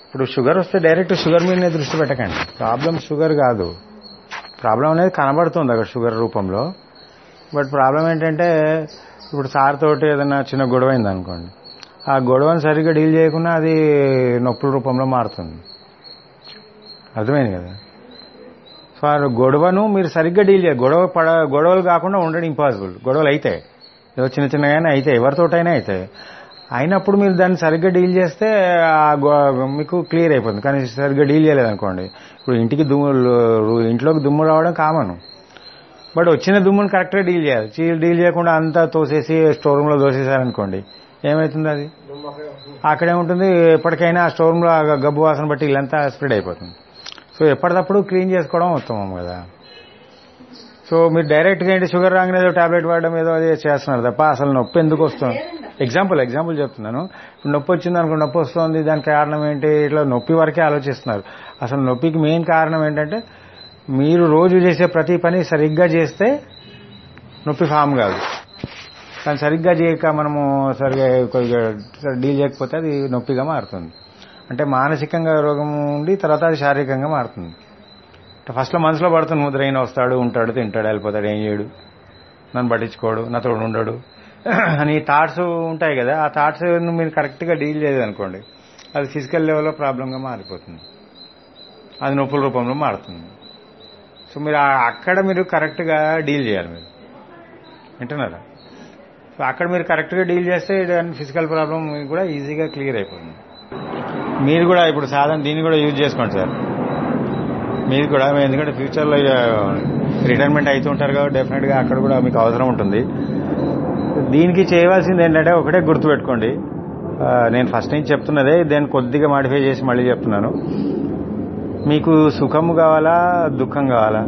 ఇప్పుడు షుగర్ వస్తే direct sugar మీదనే దృష్టి పెట్టకండి ప్రాబ్లం షుగర్ కాదు ప్రాబ్లం అనేది కనబడుతుంది అక్కడ షుగర్ రూపంలో బట్ ప్రాబ్లం ఏంటంటే ఇప్పుడు సార్ తోటి ఏదైనా చిన్న గొడవ అయింది అనుకోండి ఆ గొడవను సరిగ్గా డీల్ చేయకుండా అది నొప్పుల రూపంలో మారుతుంది అర్థమైంది కదా సో ఆ గొడవను మీరు సరిగ్గా డీల్ చేయాలి గొడవ పడ గొడవలు కాకుండా ఉండడం ఇంపాసిబుల్ గొడవలు అయితే ఏదో చిన్న చిన్నగానే అయితే ఎవరితోటైనా అయితే అయినప్పుడు మీరు దాన్ని సరిగ్గా డీల్ చేస్తే ఆ గొ- మీకు క్లియర్ అయిపోతుంది కానీ సరిగ్గా డీల్ చేయలేదు అనుకోండి ఇప్పుడు ఇంటికి దుమ్ము ఇంట్లోకి దుమ్ము రావడం కామన్ బట్ వచ్చిన దుమ్మును కరెక్ట్గా డీల్ చేయాలి చీ- డీల్ చేయకుండా అంతా తోసేసి స్టోర్ రూమ్లో దోసేసారనుకోండి ఏమవుతుంది అది అక్కడే ఉంటుంది ఎప్పటికైనా ఆ స్టోర్ రూమ్లో ఆ గబ్బు వాసన బట్టి ఇల్లంతా స్ప్రెడ్ అయిపోతుంది సో ఎప్పటికప్పుడు క్లీన్ చేసుకోవడం ఉత్తమం కదా సో మీరు డైరెక్ట్గా ఏంటి షుగర్ రాగానే ఏదో టాబ్లెట్ వాడడం ఏదో అది చేస్తున్నారు తప్ప అసలు నొప్పి ఎందుకు వస్తుంది ఎగ్జాంపుల్ ఎగ్జాంపుల్ చెప్తున్నాను ఇప్పుడు నొప్పి వచ్చింది అనుకో నొప్పి వస్తుంది దానికి కారణం ఏంటి ఇట్లా నొప్పి వరకే ఆలోచిస్తున్నారు అసలు నొప్పికి మెయిన్ కారణం ఏంటంటే మీరు రోజు చేసే ప్రతి పని సరిగ్గా చేస్తే నొప్పి ఫామ్ కాదు కానీ సరిగ్గా చేయక మనము సరిగ్గా కొద్దిగా డీల్ చేయకపోతే అది నొప్పిగా మారుతుంది అంటే మానసికంగా రోగం ఉండి తర్వాత అది శారీరకంగా మారుతుంది అంటే ఫస్ట్లో మనసులో పడుతుంది ముద్రైన వస్తాడు ఉంటాడు తింటాడు వెళ్ళిపోతాడు ఏం చేయడు నన్ను పట్టించుకోడు నాతో ఉండడు అని థాట్స్ ఉంటాయి కదా ఆ థాట్స్ మీరు కరెక్ట్గా డీల్ చేయదనుకోండి అది ఫిజికల్ లెవెల్లో ప్రాబ్లంగా మారిపోతుంది అది నొప్పుల రూపంలో మారుతుంది సో మీరు ఆ- అక్కడ మీరు కరెక్ట్గా డీల్ చేయాలి మీరు వింటున్నారా సో అక్కడ మీరు కరెక్ట్గా డీల్ చేస్తే దాని ఫిజికల్ ప్రాబ్లం కూడా ఈజీగా క్లియర్ అయిపోతుంది మీరు కూడా ఇప్పుడు సాధారణ దీన్ని కూడా యూజ్ చేసుకోండి సార్ మీరు కూడా ఎందుకంటే ఫ్యూచర్లో ఇక రిటైర్మెంట్ అవుతూ ఉంటారు కాబట్టి డెఫినెట్గా అక్కడ కూడా మీకు అవసరం ఉంటుంది దీనికి చేయవలసింది ఏంటంటే ఒకటే గుర్తుపెట్టుకోండి ఆ, నేను ఫస్ట్ నుంచి చెప్తున్నదే దాన్ని కొద్దిగా మాడిఫై చేసి మళ్ళీ చెప్తున్నాను మీకు సుఖము కావాలా దుఃఖం కావాలా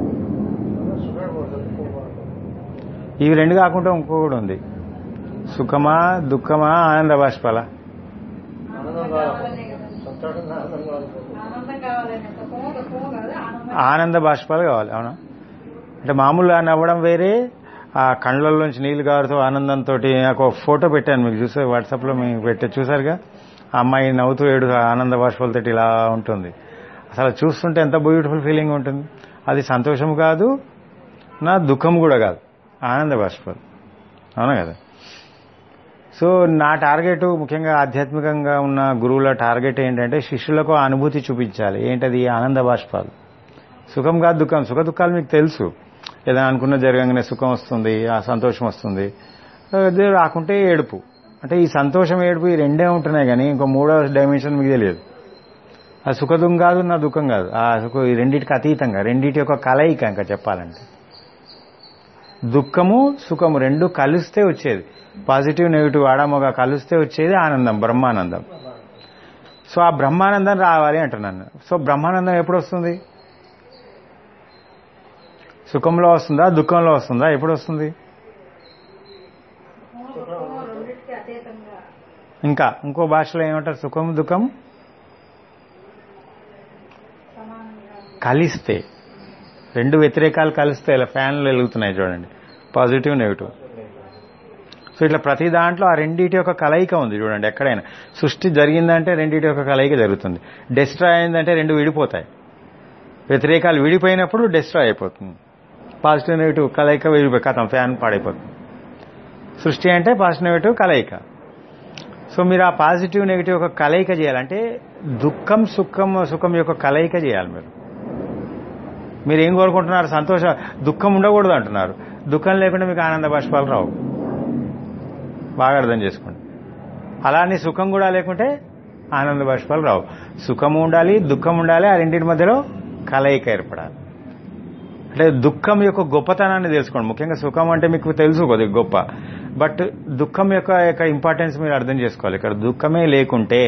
ఇవి రెండు కాకుండా ఇంకొకటి ఉంది సుఖమా దుఃఖమా ఆనంద బాష్పాలా ఆనందం కావాలనే కదా సంతోషంగా ఆనందం కావాలి ఆనందం కావాలనే సుఖమో దుఃఖమో కాదు ఆనందం ఆనంద బాష్పాలు కావాలి అవునా అంటే మామూలుగా నవ్వడం వేరే ఆ కళ్ళల్లోంచి నీళ్లు కారుతూ ఆనందంతో నాకు ఒక ఫోటో పెట్టాను మీకు చూసే వాట్సాప్లో మీకు పెట్టే చూసారుగా ఆ అమ్మాయి నవ్వుతూ ఏడు ఆనంద బాష్పాలతో ఇలా ఉంటుంది అసలు చూస్తుంటే ఎంత బ్యూటిఫుల్ ఫీలింగ్ ఉంటుంది అది సంతోషం కాదు నా దుఃఖం కూడా కాదు ఆనంద బాష్పాలు అవునా కదా సో నా టార్గెట్ ముఖ్యంగా ఆధ్యాత్మికంగా ఉన్న గురువుల టార్గెట్ ఏంటంటే శిష్యులకు ఆ అనుభూతి చూపించాలి ఏంటది ఆనంద బాష్పాలు సుఖం కాదు దుఃఖం సుఖ దుఃఖాలు మీకు తెలుసు ఏదైనా అనుకున్న జరగగానే సుఖం వస్తుంది ఆ సంతోషం వస్తుంది అదే రాకుంటే ఏడుపు అంటే ఈ సంతోషం ఏడుపు ఈ రెండే ఉంటున్నాయి కానీ ఇంకో మూడో డైమెన్షన్ మీకు తెలియదు ఆ సుఖదుం కాదు నా దుఃఖం కాదు ఆ సుఖ ఈ రెండింటికి అతీతంగా రెండింటి యొక్క కలయిక ఇంకా చెప్పాలంటే దుఃఖము సుఖము రెండు కలిస్తే వచ్చేది పాజిటివ్ నెగిటివ్ ఆడమొగ కలిస్తే వచ్చేది ఆనందం బ్రహ్మానందం సో ఆ బ్రహ్మానందం రావాలి అంటున్నాను సో బ్రహ్మానందం ఎప్పుడు వస్తుంది సుఖంలో వస్తుందా దుఃఖంలో వస్తుందా ఎప్పుడు వస్తుంది సుఖమో దుఃఖమో రెండింటికి అతీతంగా ఇంకా ఇంకో భాషలో ఏమంటారు సుఖం దుఃఖం సమానంగా కలిస్తే రెండు వ్యతిరేకాలు కలిస్తే ఇలా ఫ్యాన్లు వెలుగుతున్నాయి చూడండి పాజిటివ్ నెగిటివ్ సో ఇట్లా ప్రతి దాంట్లో ఆ రెండింటి యొక్క కలయిక ఉంది చూడండి ఎక్కడైనా సృష్టి జరిగిందంటే రెండింటి యొక్క కలయిక జరుగుతుంది డెస్ట్రాయ్ అయిందంటే రెండు విడిపోతాయి వ్యతిరేకాలు విడిపోయినప్పుడు డెస్ట్రాయ్ అయిపోతుంది పాజిటివ్ నెగిటివ్ కలయిక విడిపోయి కథం ఫ్యాన్ పాడైపోతుంది సృష్టి అంటే పాజిటివ్ నెగిటివ్ కలయిక సో మీరు ఆ పాజిటివ్ నెగిటివ్ యొక్క కలయిక చేయాలంటే దుఃఖం సుఖం సుఖం యొక్క కలయిక చేయాలి మీరు మీరు ఏం కోరుకుంటున్నారు సంతోష దుఃఖం ఉండకూడదు అంటున్నారు దుఃఖం లేకుండా మీకు ఆనంద బాష్పాలు రావు బాగా అర్థం చేసుకోండి అలానే సుఖం కూడా లేకుంటే ఆనంద బాష్పాలు రావు సుఖం ఉండాలి దుఃఖం ఉండాలి ఆ రెండింటి మధ్యలో కలయిక ఏర్పడాలి అంటే దుఃఖం యొక్క గొప్పతనాన్ని తెలుసుకోండి ముఖ్యంగా సుఖం అంటే మీకు తెలుసు కొద్దిగా గొప్ప బట్ దుఃఖం యొక్క యొక్క ఇంపార్టెన్స్ మీరు అర్థం చేసుకోవాలి ఇక్కడ దుఃఖమే లేకుంటే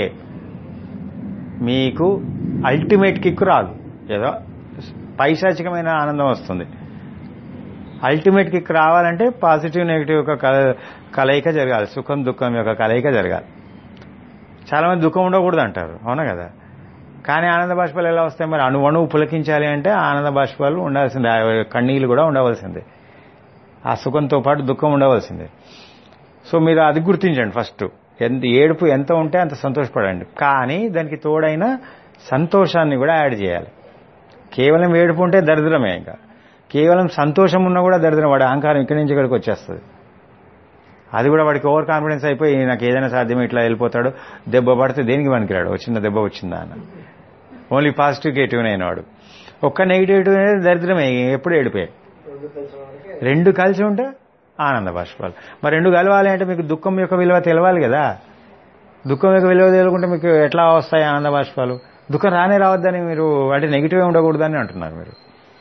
మీకు అల్టిమేట్ కిక్ రాదు ఏదో పైశాచికమైన ఆనందం వస్తుంది అల్టిమేట్ కిక్ రావాలంటే పాజిటివ్ నెగిటివ్ యొక్క కల- కలయిక జరగాలి సుఖం దుఃఖం యొక్క కలయిక జరగాలి చాలా మంది దుఃఖం ఉండకూడదు అంటారు అవునా కదా కానీ ఆనంద బాష్పాలు ఎలా వస్తాయి మరి అణు అణువు పులకించాలి అంటే ఆనంద బాష్పాలు ఉండాల్సిందే ఆ కన్నీళ్ళు కూడా ఉండవలసిందే ఆ సుఖంతో పాటు దుఃఖం ఉండవలసిందే సో మీరు అది గుర్తించండి ఫస్ట్ ఎంత ఏడుపు ఎంత ఉంటే అంత సంతోషపడండి కానీ దానికి తోడైన సంతోషాన్ని కూడా యాడ్ చేయాలి కేవలం ఏడుపు ఉంటే దరిద్రమే ఇంకా కేవలం సంతోషం ఉన్నా కూడా దరిద్రం వాడి అహంకారం ఇక్కడి నుంచి ఇక్కడికి వచ్చేస్తుంది అది కూడా వాడికి ఓవర్ కాన్ఫిడెన్స్ అయిపోయి నాకు ఏదైనా సాధ్యమే ఇట్లా వెళ్ళిపోతాడు దెబ్బ పడితే దేనికి పనికిరాడు ఒక చిన్న దెబ్బ వచ్చిందా అన్న ఓన్లీ పాజిటివ్ నెగిటివ్ అయిన వాడు ఒక్క నెగిటివ్ అనేది దరిద్రమే ఎప్పుడు ఏడిపోయాయి రెండు కలిసిన వాడికి రెండు కలిసి ఉంటే ఆనంద బాష్పాలు మరి రెండు కలవాలి అంటే మీకు దుఃఖం యొక్క విలువ తెలవాలి కదా దుఃఖం యొక్క విలువ తెలియకుంటే మీకు ఎట్లా వస్తాయి ఆనంద బాష్పాలు దుఃఖం రానే రావద్దని మీరు అంటే నెగిటివ్ ఉండకూడదని అంటున్నారు మీరు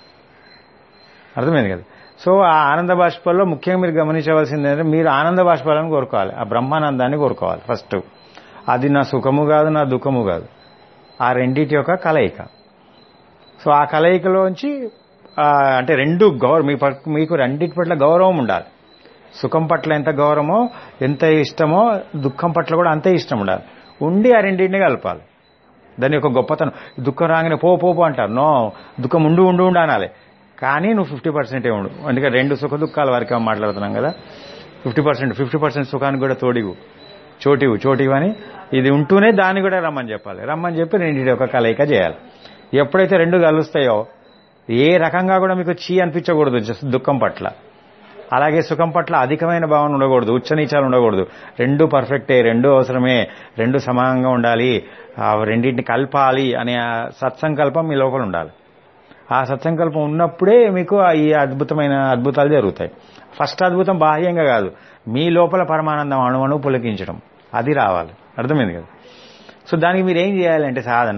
అర్థమైంది కదా సో ఆ ఆనంద బాష్పాల్లో ముఖ్యంగా మీరు గమనించవలసింది ఏంటంటే మీరు ఆనంద బాష్పాలను కోరుకోవాలి ఆ బ్రహ్మానందాన్ని కోరుకోవాలి ఫస్ట్ అది నా సుఖము కాదు నా దుఃఖము కాదు ఆ రెండింటి యొక్క కలయిక సో ఆ కలయికలోంచి ఆ, అంటే రెండు గౌరవ మీ పట్- మీకు రెండింటి పట్ల గౌరవం ఉండాలి సుఖం పట్ల ఎంత గౌరవమో ఎంత ఇష్టమో దుఃఖం పట్ల కూడా అంతే ఇష్టం ఉండాలి ఉండి ఆ రెండింటిని కలపాలి దాని యొక్క గొప్పతనం దుఃఖం రాగానే పో పో పో అంటారు నో దుఃఖం ఉండు ఉండు ఉండు అనాలి కానీ నువ్వు ఫిఫ్టీ పర్సెంటే ఉండు అందుకే రెండు సుఖ దుఃఖాల వరకు మాట్లాడుతున్నాం కదా ఫిఫ్టీ పర్సెంట్ ఫిఫ్టీ పర్సెంట్ సుఖానికి కూడా తోడివు చోటివు చోటివు అని ఇది ఉంటూనే దాన్ని కూడా రమ్మని చెప్పాలి రమ్మని చెప్పి రెండింటి యొక్క కలయిక చేయాలి ఎప్పుడైతే రెండు కలుస్తాయో ఏ రకంగా కూడా మీకు చీ అనిపించకూడదు జస్ట్ దుఃఖం పట్ల అలాగే సుఖం పట్ల అధికమైన భావన ఉండకూడదు ఉచ్చనీచాలు ఉండకూడదు రెండు పర్ఫెక్టే రెండు అవసరమే రెండు సమానంగా ఉండాలి ఆ రెండింటిని కలపాలి అనే ఆ సత్సంకల్పం మీ లోపల ఉండాలి ఆ సత్సంకల్పం ఉన్నప్పుడే మీకు ఆ ఈ అద్భుతమైన అద్భుతాలు జరుగుతాయి ఫస్ట్ అద్భుతం బాహ్యంగా కాదు మీ లోపల పరమానందం అణువణు పులకించడం అది రావాలి అర్థమైంది కదా సో దానికి మీరు ఏం చేయాలంటే సాధన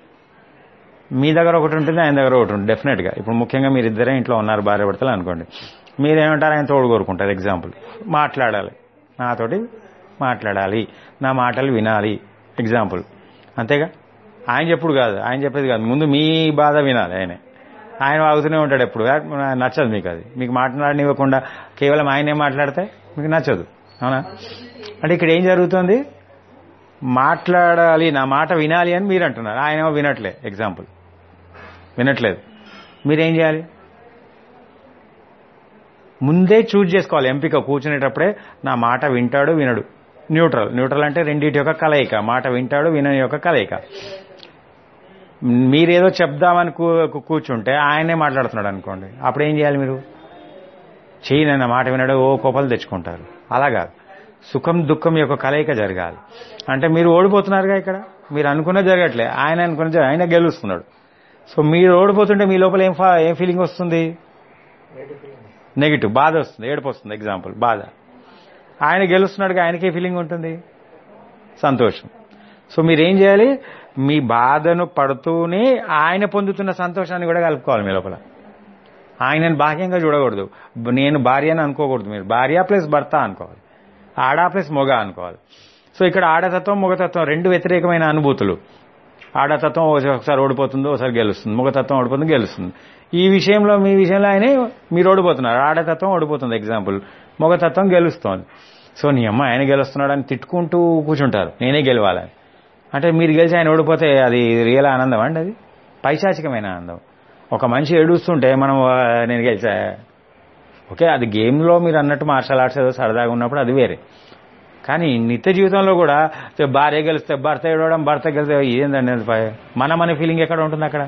మీ దగ్గర ఒకటి ఉంటుంది ఆయన దగ్గర ఒకటి ఉంటుంది డెఫినెట్గా ఇప్పుడు ముఖ్యంగా మీరు ఇద్దరే ఇంట్లో ఉన్నారు భార్య భర్తలు అనుకోండి మీరేమంటారు ఆయన తోడు కోరుకుంటారు ఎగ్జాంపుల్ మాట్లాడాలి నాతోటి మాట్లాడాలి నా మాటలు వినాలి ఎగ్జాంపుల్ అంతేగా ఆయన చెప్పుడు కాదు ఆయన చెప్పేది కాదు ముందు మీ బాధ వినాలి ఆయనే ఆయన వాగుతూనే ఉంటాడు ఎప్పుడు "ఆ, నచ్చదు మీకు అది మీకు మాట్లాడనివ్వకుండా కేవలం ఆయనే మాట్లాడితే మీకు నచ్చదు అవునా అంటే ఇక్కడ ఏం జరుగుతుంది మాట్లాడాలి నా మాట వినాలి అని మీరు అంటున్నారు ఆయన వినట్లే ఎగ్జాంపుల్ వినట్లేదు మీరేం చేయాలి ముందే చూజ్ చేసుకోవాలి ఎంపిక కూర్చునేటప్పుడే నా మాట వింటాడు వినడు న్యూట్రల్ న్యూట్రల్ అంటే రెండింటి యొక్క కలయిక మాట వింటాడు వినని యొక్క కలయిక మీరేదో చెప్దామని కూ- కూర్చుంటే ఆయనే మాట్లాడుతున్నాడు అనుకోండి అప్పుడు ఏం చేయాలి మీరు చెయ్యి నన్న మాట వినడు ఓ కోపాలు తెచ్చుకుంటారు అలా కాదు సుఖం దుఃఖం యొక్క కలయిక జరగాలి అంటే మీరు ఓడిపోతున్నారుగా ఇక్కడ మీరు అనుకున్న జరగట్లే ఆయన అనుకున్న ఆయన గెలుస్తున్నాడు సో మీరు ఓడిపోతుంటే మీ లోపల ఏం ఫా- ఏం ఫీలింగ్ వస్తుంది నెగిటివ్ ఫీలింగ్ నెగిటివ్ బాధ వస్తుంది ఏడుపు వస్తుంది ఎగ్జాంపుల్ బాధ ఆయన గెలుస్తున్నాడుగా ఆయనకే ఫీలింగ్ ఉంటుంది సంతోషం సో మీరేం చేయాలి మీ బాధను పడుతూనే ఆయన పొందుతున్న సంతోషాన్ని కూడా కలుపుకోవాలి మీ లోపల ఆయనను బాహ్యంగా చూడకూడదు నేను భార్య అని అనుకోకూడదు మీరు భార్య ప్లస్ భర్త అనుకోవాలి ఆడ ప్లస్ మొగ అనుకోవాలి సో ఇక్కడ ఆడతత్వం మొగతత్వం రెండు వ్యతిరేకమైన అనుభూతులు ఆడతత్వం ఒకసారి ఓడిపోతుందో ఒకసారి గెలుస్తుంది మొగతత్వం ఓడిపోతుంది గెలుస్తుంది ఈ విషయంలో మీ విషయంలో ఆయనే మీరు ఓడిపోతున్నారు ఆడతత్వం ఓడిపోతుంది ఎగ్జాంపుల్ మొగతత్వం గెలుస్తోంది సో నీ అమ్మ ఆయన గెలుస్తున్నాడు అని తిట్టుకుంటూ కూర్చుంటారు నేనే గెలవాలని అంటే మీరు గెలిచి ఆయన ఓడిపోతే అది రియల్ ఆనందం అండి అది పైశాచికమైన ఆనందం ఒక మనిషి ఏడుస్తుంటే మనం ఆ, నేను గెలిచా ఓకే అది గేమ్లో మీరు అన్నట్టు మార్షల్ ఆర్ట్స్ ఏదో సరదాగా ఉన్నప్పుడు అది వేరే కానీ నిత్య జీవితంలో కూడా భార్య గెలిస్తే భర్త ఏడవడం భర్త గెలిస్తే ఏందండి అది పై- మనం అనే ఫీలింగ్ ఎక్కడ ఉంటుంది అక్కడ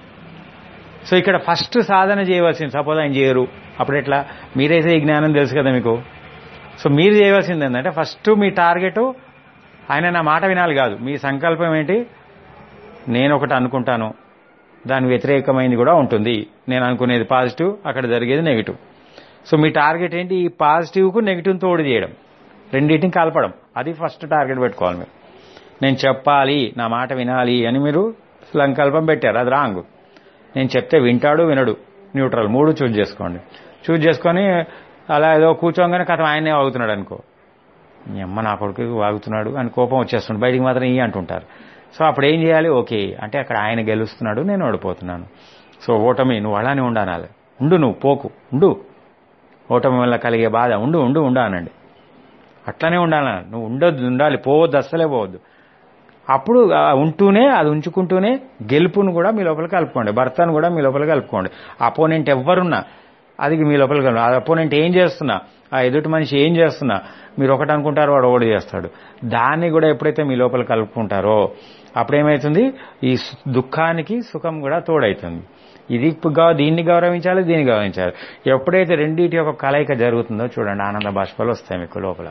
సో ఇక్కడ ఫస్ట్ సాధన చేయవలసింది సపోజ్ ఆయన చేయరు అప్పుడు ఎట్లా మీరైతే ఈ జ్ఞానం తెలుసు కదా మీకు సో మీరు చేయవలసింది ఏంటంటే ఫస్ట్ మీ టార్గెట్ ఆయన నా మాట వినాలి కాదు మీ సంకల్పం ఏంటి నేను ఒకటి అనుకుంటాను దాని వ్యతిరేకమైనది కూడా ఉంటుంది నేను అనుకునేది పాజిటివ్ అక్కడ జరిగేది నెగిటివ్ సో మీ టార్గెట్ ఏంటి ఈ పాజిటివ్కు నెగిటివ్ తోడు చేయడం రెండింటిని కలపడం అది ఫస్ట్ టార్గెట్ పెట్టుకోవాలి మీరు నేను చెప్పాలి నా మాట వినాలి అని మీరు సంకల్పం పెట్టారు అది రాంగ్ నేను చెప్తే వింటాడు వినడు న్యూట్రల్ మూడు చూజ్ చేసుకోండి చూజ్ చేసుకొని అలా ఏదో కూర్చోగానే కథ ఆయనే వాగుతున్నాడు అనుకో మీ అమ్మ నా కొడుకు వాగుతున్నాడు అని కోపం వచ్చేస్తుంది బయటికి మాత్రం ఈ అంటుంటారు సో అప్పుడు ఏం చేయాలి ఓకే అంటే అక్కడ ఆయన గెలుస్తున్నాడు నేను ఓడిపోతున్నాను సో ఓటమి నువ్వు అలానే ఉండాలి ఉండు నువ్వు పోకు ఉండు ఓటమి వల్ల కలిగే బాధ ఉండు ఉండు ఉండు అనండి అట్లనే ఉండాలి నువ్వు ఉండొద్దు ఉండాలి పోవద్దు అస్సలే పోవద్దు అప్పుడు ఆ ఉంటూనే అది ఉంచుకుంటూనే గెలుపును కూడా మీ లోపల కలుపుకోండి భర్తను కూడా మీ లోపల కలుపుకోండి అపోనెంట్ ఎవరున్నా అది మీ లోపల కలుపు ఆ అపోనెంట్ ఏం చేస్తున్నా ఆ ఎదుటి మనిషి ఏం చేస్తున్నా మీరు ఒకటి అనుకుంటారో వాడు ఒకటి చేస్తాడు దాన్ని కూడా ఎప్పుడైతే మీ లోపల కలుపుకుంటారో అప్పుడేమవుతుంది ఈ సు- దుఃఖానికి సుఖం కూడా తోడవుతుంది ఇది ఇప్పుడు గా- దీన్ని గౌరవించాలి దీన్ని గౌరవించాలి ఎప్పుడైతే రెండింటి యొక్క కలయిక జరుగుతుందో చూడండి ఆనంద బాష్పాలు వస్తాయి మీకు లోపల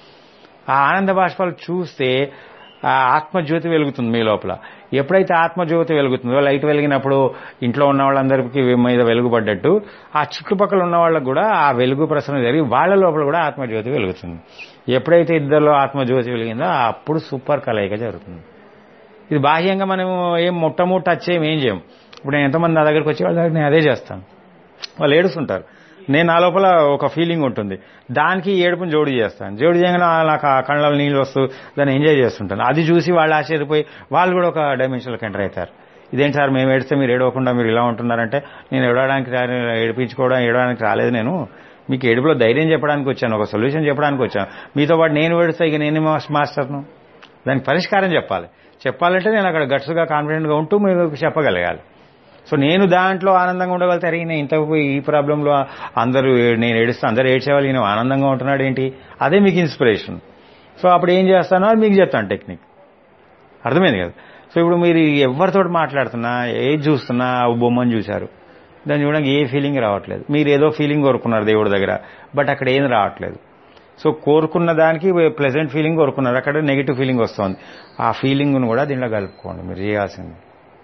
ఆ ఆనంద బాష్పాలు చూస్తే ఆ ఆత్మజ్యోతి వెలుగుతుంది మీ లోపల ఎప్పుడైతే ఆత్మజ్యోతి వెలుగుతుందో లైట్ వెలిగినప్పుడు ఇంట్లో ఉన్న వాళ్ళందరికీ మీద వెలుగుపడ్డట్టు ఆ చుట్టుపక్కల ఉన్న వాళ్ళకు కూడా ఆ వెలుగు ప్రసరణ జరిగి వాళ్ళ లోపల కూడా ఆత్మజ్యోతి వెలుగుతుంది ఎప్పుడైతే ఇద్దరిలో ఆత్మజ్యోతి వెలిగిందో అప్పుడు సూపర్ కలయిక జరుగుతుంది ఇది బాహ్యంగా మనం ఏం మొట్టమొదటి టచ్ చేయం ఏం చేయం ఇప్పుడు నేను ఎంతమంది నా దగ్గరికి వచ్చి వాళ్ళ దగ్గర నేను అదే చేస్తాను వాళ్ళు ఏడుస్తుంటారు నేను నా లోపల ఒక ఫీలింగ్ ఉంటుంది దానికి ఈ ఏడుపుని జోడి చేస్తాను జోడి చేయగానే ఆ నాకు ఆ కళ్ళలో నీళ్ళు వస్తూ దాన్ని ఎంజాయ్ చేస్తుంటాను అది చూసి వాళ్ళు ఆశ్చర్యపోయి వాళ్ళు కూడా ఒక డైమెన్షన్లోకి ఎంటర్ అవుతారు ఇదేంటి సార్ మేము ఏడిస్తే మీరు ఏడవకుండా మీరు ఇలా ఉంటున్నారంటే నేను ఏడవడానికి రా- ఏడిపించుకోవడం ఏడవడానికి రాలేదు నేను మీకు ఏడుపులో ధైర్యం చెప్పడానికి వచ్చాను ఒక సొల్యూషన్ చెప్పడానికి వచ్చాను మీతో పాటు నేను ఏడుస్తా ఇక నేను మాస్టర్ను దానికి పరిష్కారం చెప్పాలి చెప్పాలంటే నేను అక్కడ గట్స్గా కాన్ఫిడెంట్గా ఉంటూ మీకు చెప్పగలగాలి సో నేను దాంట్లో ఆనందంగా ఉండగలిగితే అరే నేను ఇంత ఈ ప్రాబ్లంలో అందరూ ఏ- నేను ఏడుస్తే అందరూ ఏడ్చేవాళ్ళు ఈయన ఆనందంగా ఉంటున్నాడు ఏంటి అదే మీకు ఇన్స్పిరేషన్ సో అప్పుడు ఏం చేస్తానో అది మీకు చెప్తాను టెక్నిక్ అర్థమైంది కదా సో ఇప్పుడు మీరు ఎవరితో మాట్లాడుతున్నా ఏది చూస్తున్నా ఆ బొమ్మను చూశారు దాన్ని చూడడానికి ఏ ఫీలింగ్ రావట్లేదు మీరు ఏదో ఫీలింగ్ కోరుకున్నారు దేవుడి దగ్గర బట్ అక్కడ ఏం రావట్లేదు సో కోరుకున్న దానికి ప్లెజెంట్ ఫీలింగ్ కోరుకున్నారు అక్కడ నెగిటివ్ ఫీలింగ్ వస్తుంది ఆ ఫీలింగ్ను కూడా దీంట్లో కలుపుకోండి మీరు చేయాల్సింది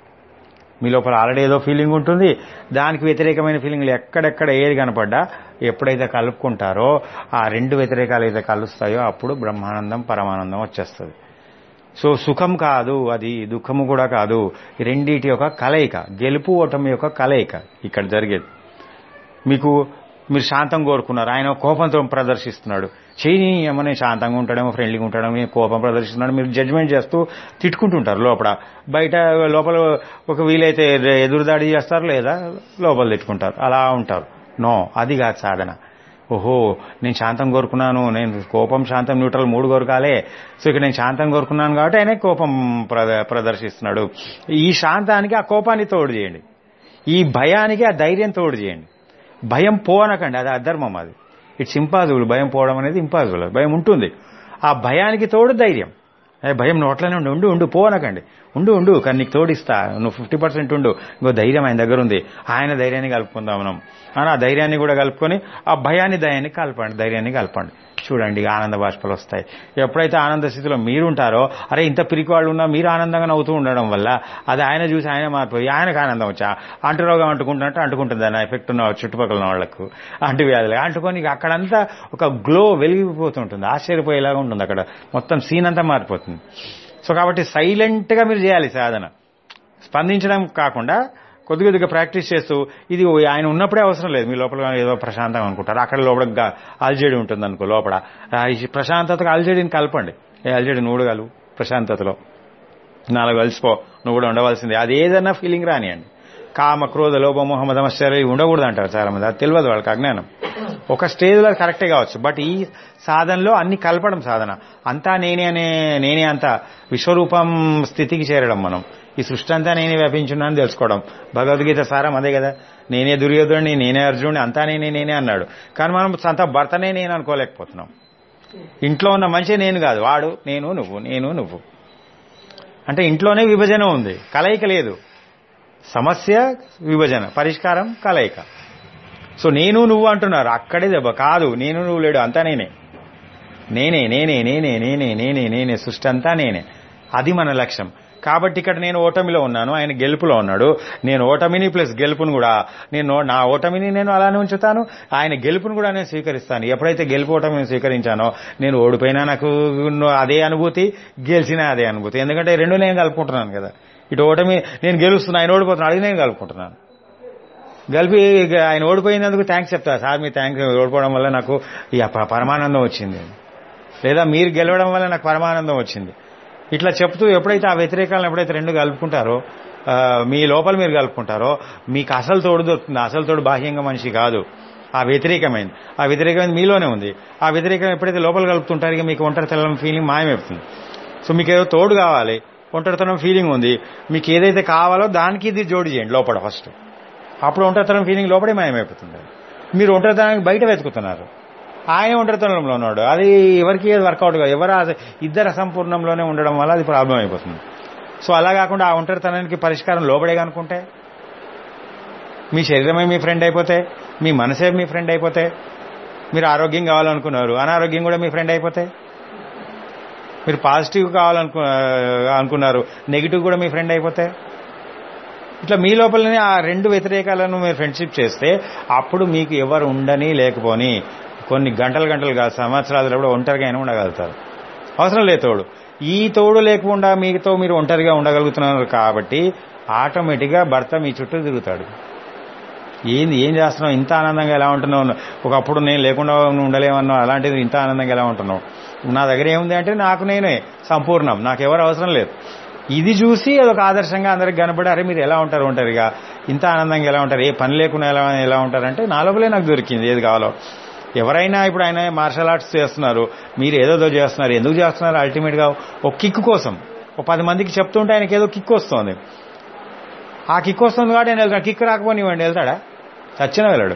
మీ లోపల ఆల్రెడీ ఏదో ఫీలింగ్ ఉంటుంది దానికి వ్యతిరేకమైన ఫీలింగ్లు ఎక్కడెక్కడ ఏది కనపడ్డా ఎప్పుడైతే కలుపుకుంటారో ఆ రెండు వ్యతిరేకాలు అయితే కలుస్తాయో అప్పుడు బ్రహ్మానందం పరమానందం వచ్చేస్తుంది సో సుఖం కాదు అది దుఃఖము కూడా కాదు ఈ రెండిటి యొక్క కలయిక గెలుపు ఓటమి యొక్క కలయిక ఇక్కడ జరిగేది మీకు మీరు శాంతం కోరుకున్నారు ఆయన కోపంతో ప్రదర్శిస్తున్నాడు చేయని ఏమని శాంతంగా ఉంటాడేమో ఫ్రెండ్లీగా ఉంటాడేమో ఈయన కోపం ప్రదర్శిస్తున్నాడు మీరు జడ్జ్మెంట్ చేస్తూ తిట్టుకుంటుంటారు లోపల బయట లోపల ఒక వీలైతే ఎదురుదాడి చేస్తారు లేదా లోపల తిట్టుకుంటారు అలా ఉంటారు నో అది కాదు సాధన ఓహో నేను శాంతం కోరుకున్నాను నేను కోపం శాంతం న్యూట్రల్ మూడు కోరకాలే సో ఇక్కడ నేను శాంతం కోరుకున్నాను కాబట్టి ఆయన కోపం ప్రద- ప్రదర్శిస్తున్నాడు ఈ శాంతానికి ఆ కోపాన్ని తోడు చేయండి ఈ భయానికి ఆ ధైర్యం తోడు చేయండి భయం పోనకండి అది అధర్మం అది ఇట్స్ ఇంపాసిబుల్ భయం పోవడం అనేది ఇంపాసిబుల్ భయం ఉంటుంది ఆ భయానికి తోడు ధైర్యం అదే భయం నోట్లోనే ఉండు ఉండు ఉండు పోనకండి ఉండు ఉండు కానీ నీకు తోడిస్తా నువ్వు ఫిఫ్టీ పర్సెంట్ ఉండు ఇంకో ధైర్యం ఆయన దగ్గర ఉంది ఆయన ధైర్యాన్ని కలుపుకుందాం మనం అని ఆ ధైర్యాన్ని కూడా కలుపుకొని ఆ భయాన్ని ధైర్యాన్ని కలపండి ధైర్యాన్ని కలపండి చూడండి ఆనంద బాష్పలు వస్తాయి ఎప్పుడైతే ఆనంద స్థితిలో మీరుంటారో అరే ఇంత పిరికి వాళ్ళు ఉన్నా మీరు ఆనందంగా నవ్వుతూ ఉండడం వల్ల అది ఆయన చూసి ఆయన మారిపోయి ఆయనకు ఆనందం వచ్చా అంటురోగం అంటుకుంటున్నట్టు అంటుకుంటుంది ఆ ఎఫెక్ట్ ఉన్న వాళ్ళ ఉన్న వాళ్లకు అంటువ్యాధులు అంటుకొని ఇక అక్కడంతా ఒక గ్లో వెలిగిపోతుంటుంది ఆశ్చర్యపోయేలాగా ఉంటుంది అక్కడ మొత్తం సీన్ అంతా మారిపోతుంది సో కాబట్టి సైలెంట్ గా మీరు చేయాలి సాధన స్పందించడం కాకుండా కొద్ది కొద్దిగా ప్రాక్టీస్ చేస్తూ ఇది ఆయన ఉన్నప్పుడే అవసరం లేదు మీ లోపల ఏదో ప్రశాంతం అనుకుంటారు అక్కడ లోపల గా- అల్జడి ఉంటుంది అనుకో లోపల ఆ ఈ ప్రశాంతతకు అల్జడిని కలపండి ఏ అల్జడి నువ్వు కూడా కలువు ప్రశాంతతలో నాలుగు కలిసిపో నువ్వు కూడా ఉండవలసిందే అది ఏదన్నా ఫీలింగ్ రానియండి కామ క్రోధ లోభ మోహ మదమశ్చర్య ఇవి ఉండకూడదు అంటారు చాలా మంది అది తెలియదు వాళ్ళకి అజ్ఞానం ఒక స్టేజ్లో అది కరెక్టే కావచ్చు బట్ ఈ సాధనలో అన్ని కలపడం సాధన అంతా నేనే అనే నేనే అంత విశ్వరూపం స్థితికి చేరడం మనం ఈ సృష్టి అంతా నేనే వ్యాపించున్నాను తెలుసుకోవడం భగవద్గీత సారం అదే కదా నేనే దుర్యోధుడిని నేనే అర్జునుడిని అంతా నేనే నేనే అన్నాడు కానీ మనం అంత భర్తనే నేను అనుకోలేకపోతున్నాం ఇంట్లో ఉన్న మనిషి నేను కాదు వాడు నేను నువ్వు నేను నువ్వు అంటే ఇంట్లోనే విభజన ఉంది కలయిక లేదు సమస్య విభజన పరిష్కారం కలయిక సో నేను నువ్వు అంటున్నారు అక్కడే దెబ్బ కాదు నేను నువ్వు లేడు అంతా నేనే నేనే నేనే నేనే నేనే నేనే నేనే సృష్టి అంతా నేనే అది మన లక్ష్యం కాబట్టి ఇక్కడ నేను ఓటమిలో ఉన్నాను ఆయన గెలుపులో ఉన్నాడు నేను ఓటమిని ప్లస్ గెలుపును కూడా నేను నా ఓటమిని నేను అలానే ఉంచుతాను ఆయన గెలుపును కూడా నేను స్వీకరిస్తాను ఎప్పుడైతే గెలుపు ఓటమిని స్వీకరించానో నేను ఓడిపోయినా నాకు అదే అనుభూతి గెలిచినా అదే అనుభూతి ఎందుకంటే రెండు నేను కలుపుకుంటున్నాను కదా ఇటు ఓటమి నేను గెలుస్తున్నా ఆయన ఓడిపోతున్నాను అది నేను కలుపుకుంటున్నాను కలిపి ఇక ఆయన ఓడిపోయినందుకు థ్యాంక్స్ చెప్తా సార్ మీ థ్యాంక్స్ ఓడిపోవడం వల్ల నాకు ఇక ప- పరమానందం వచ్చింది లేదా మీరు గెలవడం వల్ల నాకు పరమానందం వచ్చింది ఇట్లా చెప్తూ ఎప్పుడైతే ఆ వ్యతిరేకాలను ఎప్పుడైతే రెండు కలుపుకుంటారో ఆ, మీ లోపల మీరు కలుపుకుంటారో మీకు అసలు తోడు దొరుకుతుంది అసలు తోడు బాహ్యంగా మనిషి కాదు ఆ వ్యతిరేకమైంది ఆ వ్యతిరేకమైనది మీలోనే ఉంది ఆ వ్యతిరేకం ఎప్పుడైతే లోపల కలుపుతుంటారో ఇక మీకు ఒంటరితనం ఫీలింగ్ మాయమవుతుంది సో మీకు ఏదో తోడు కావాలి ఒంటరితనం ఫీలింగ్ ఉంది మీకు ఏదైతే కావాలో దానికి ఇది జోడి చేయండి లోపల ఫస్ట్ అప్పుడు ఒంటరితనం ఫీలింగ్ లోపడే మాయమైపోతుంది మీరు ఒంటరితనానికి బయట వెతుకుతున్నారు ఆయన ఒంటరితనంలో ఉన్నాడు అది ఎవరికి ఏది వర్కౌట్ కాదు ఎవరు అది ఇద్దరు అసంపూర్ణంలోనే ఉండడం వల్ల అది ప్రాబ్లం అయిపోతుంది సో అలా కాకుండా ఆ ఒంటరితనానికి పరిష్కారం లోబడే అనుకుంటే మీ శరీరమే మీ ఫ్రెండ్ అయిపోతే మీ మనసే మీ ఫ్రెండ్ అయిపోతే మీరు ఆరోగ్యం కావాలనుకున్నారు అనారోగ్యం కూడా మీ ఫ్రెండ్ అయిపోతే మీరు పాజిటివ్ కావాలనుకు అనుకున్నారు నెగిటివ్ కూడా మీ ఫ్రెండ్ అయిపోతే ఇట్లా మీ లోపలనే ఆ రెండు వ్యతిరేకాలను మీరు ఫ్రెండ్షిప్ చేస్తే అప్పుడు మీకు ఎవరు ఉండని లేకపోని కొన్ని గంటలు గంటలు కాదు సంవత్సరాలు కూడా ఒంటరిగా అయినా ఉండగలుగుతారు అవసరం లేదు తోడు ఈ తోడు లేకుండా మీతో మీరు ఒంటరిగా ఉండగలుగుతున్నారు కాబట్టి ఆటోమేటిక్గా భర్త మీ చుట్టూ తిరుగుతాడు ఏంది ఏం చేస్తున్నావు ఇంత ఆనందంగా ఎలా ఉంటున్నావు ఒకప్పుడు నేను లేకుండా నువ్వు ఉండలేమన్నావు అలాంటిది ఇంత ఆనందంగా ఎలా ఉంటున్నావు నా దగ్గర ఏముంది అంటే నాకు నేనే సంపూర్ణం నాకు ఎవరు అవసరం లేదు ఇది చూసి అదొక ఆదర్శంగా అందరికి కనబడి అరే మీరు ఎలా ఉంటారు ఉంటారుగా ఇంత ఆనందంగా ఎలా ఉంటారు ఏ పని లేకుండా ఎలా ఎలా ఉంటారంటే నా లోపలే నాకు దొరికింది ఏది కావాలో ఎవరైనా ఇప్పుడు ఆయన మార్షల్ ఆర్ట్స్ చేస్తున్నారు మీరు ఏదోదో చేస్తున్నారు ఎందుకు చేస్తున్నారు అల్టిమేట్గా ఒక కిక్ కోసం ఒక పది మందికి చెప్తుంటే ఆయనకి ఏదో కిక్ వస్తుంది ఆ కిక్ వస్తుంది కాబట్టి ఆయన వెళ్తాడు కిక్ రాకపోనివ్వండి వెళ్తాడా చచ్చిన వెళ్ళాడు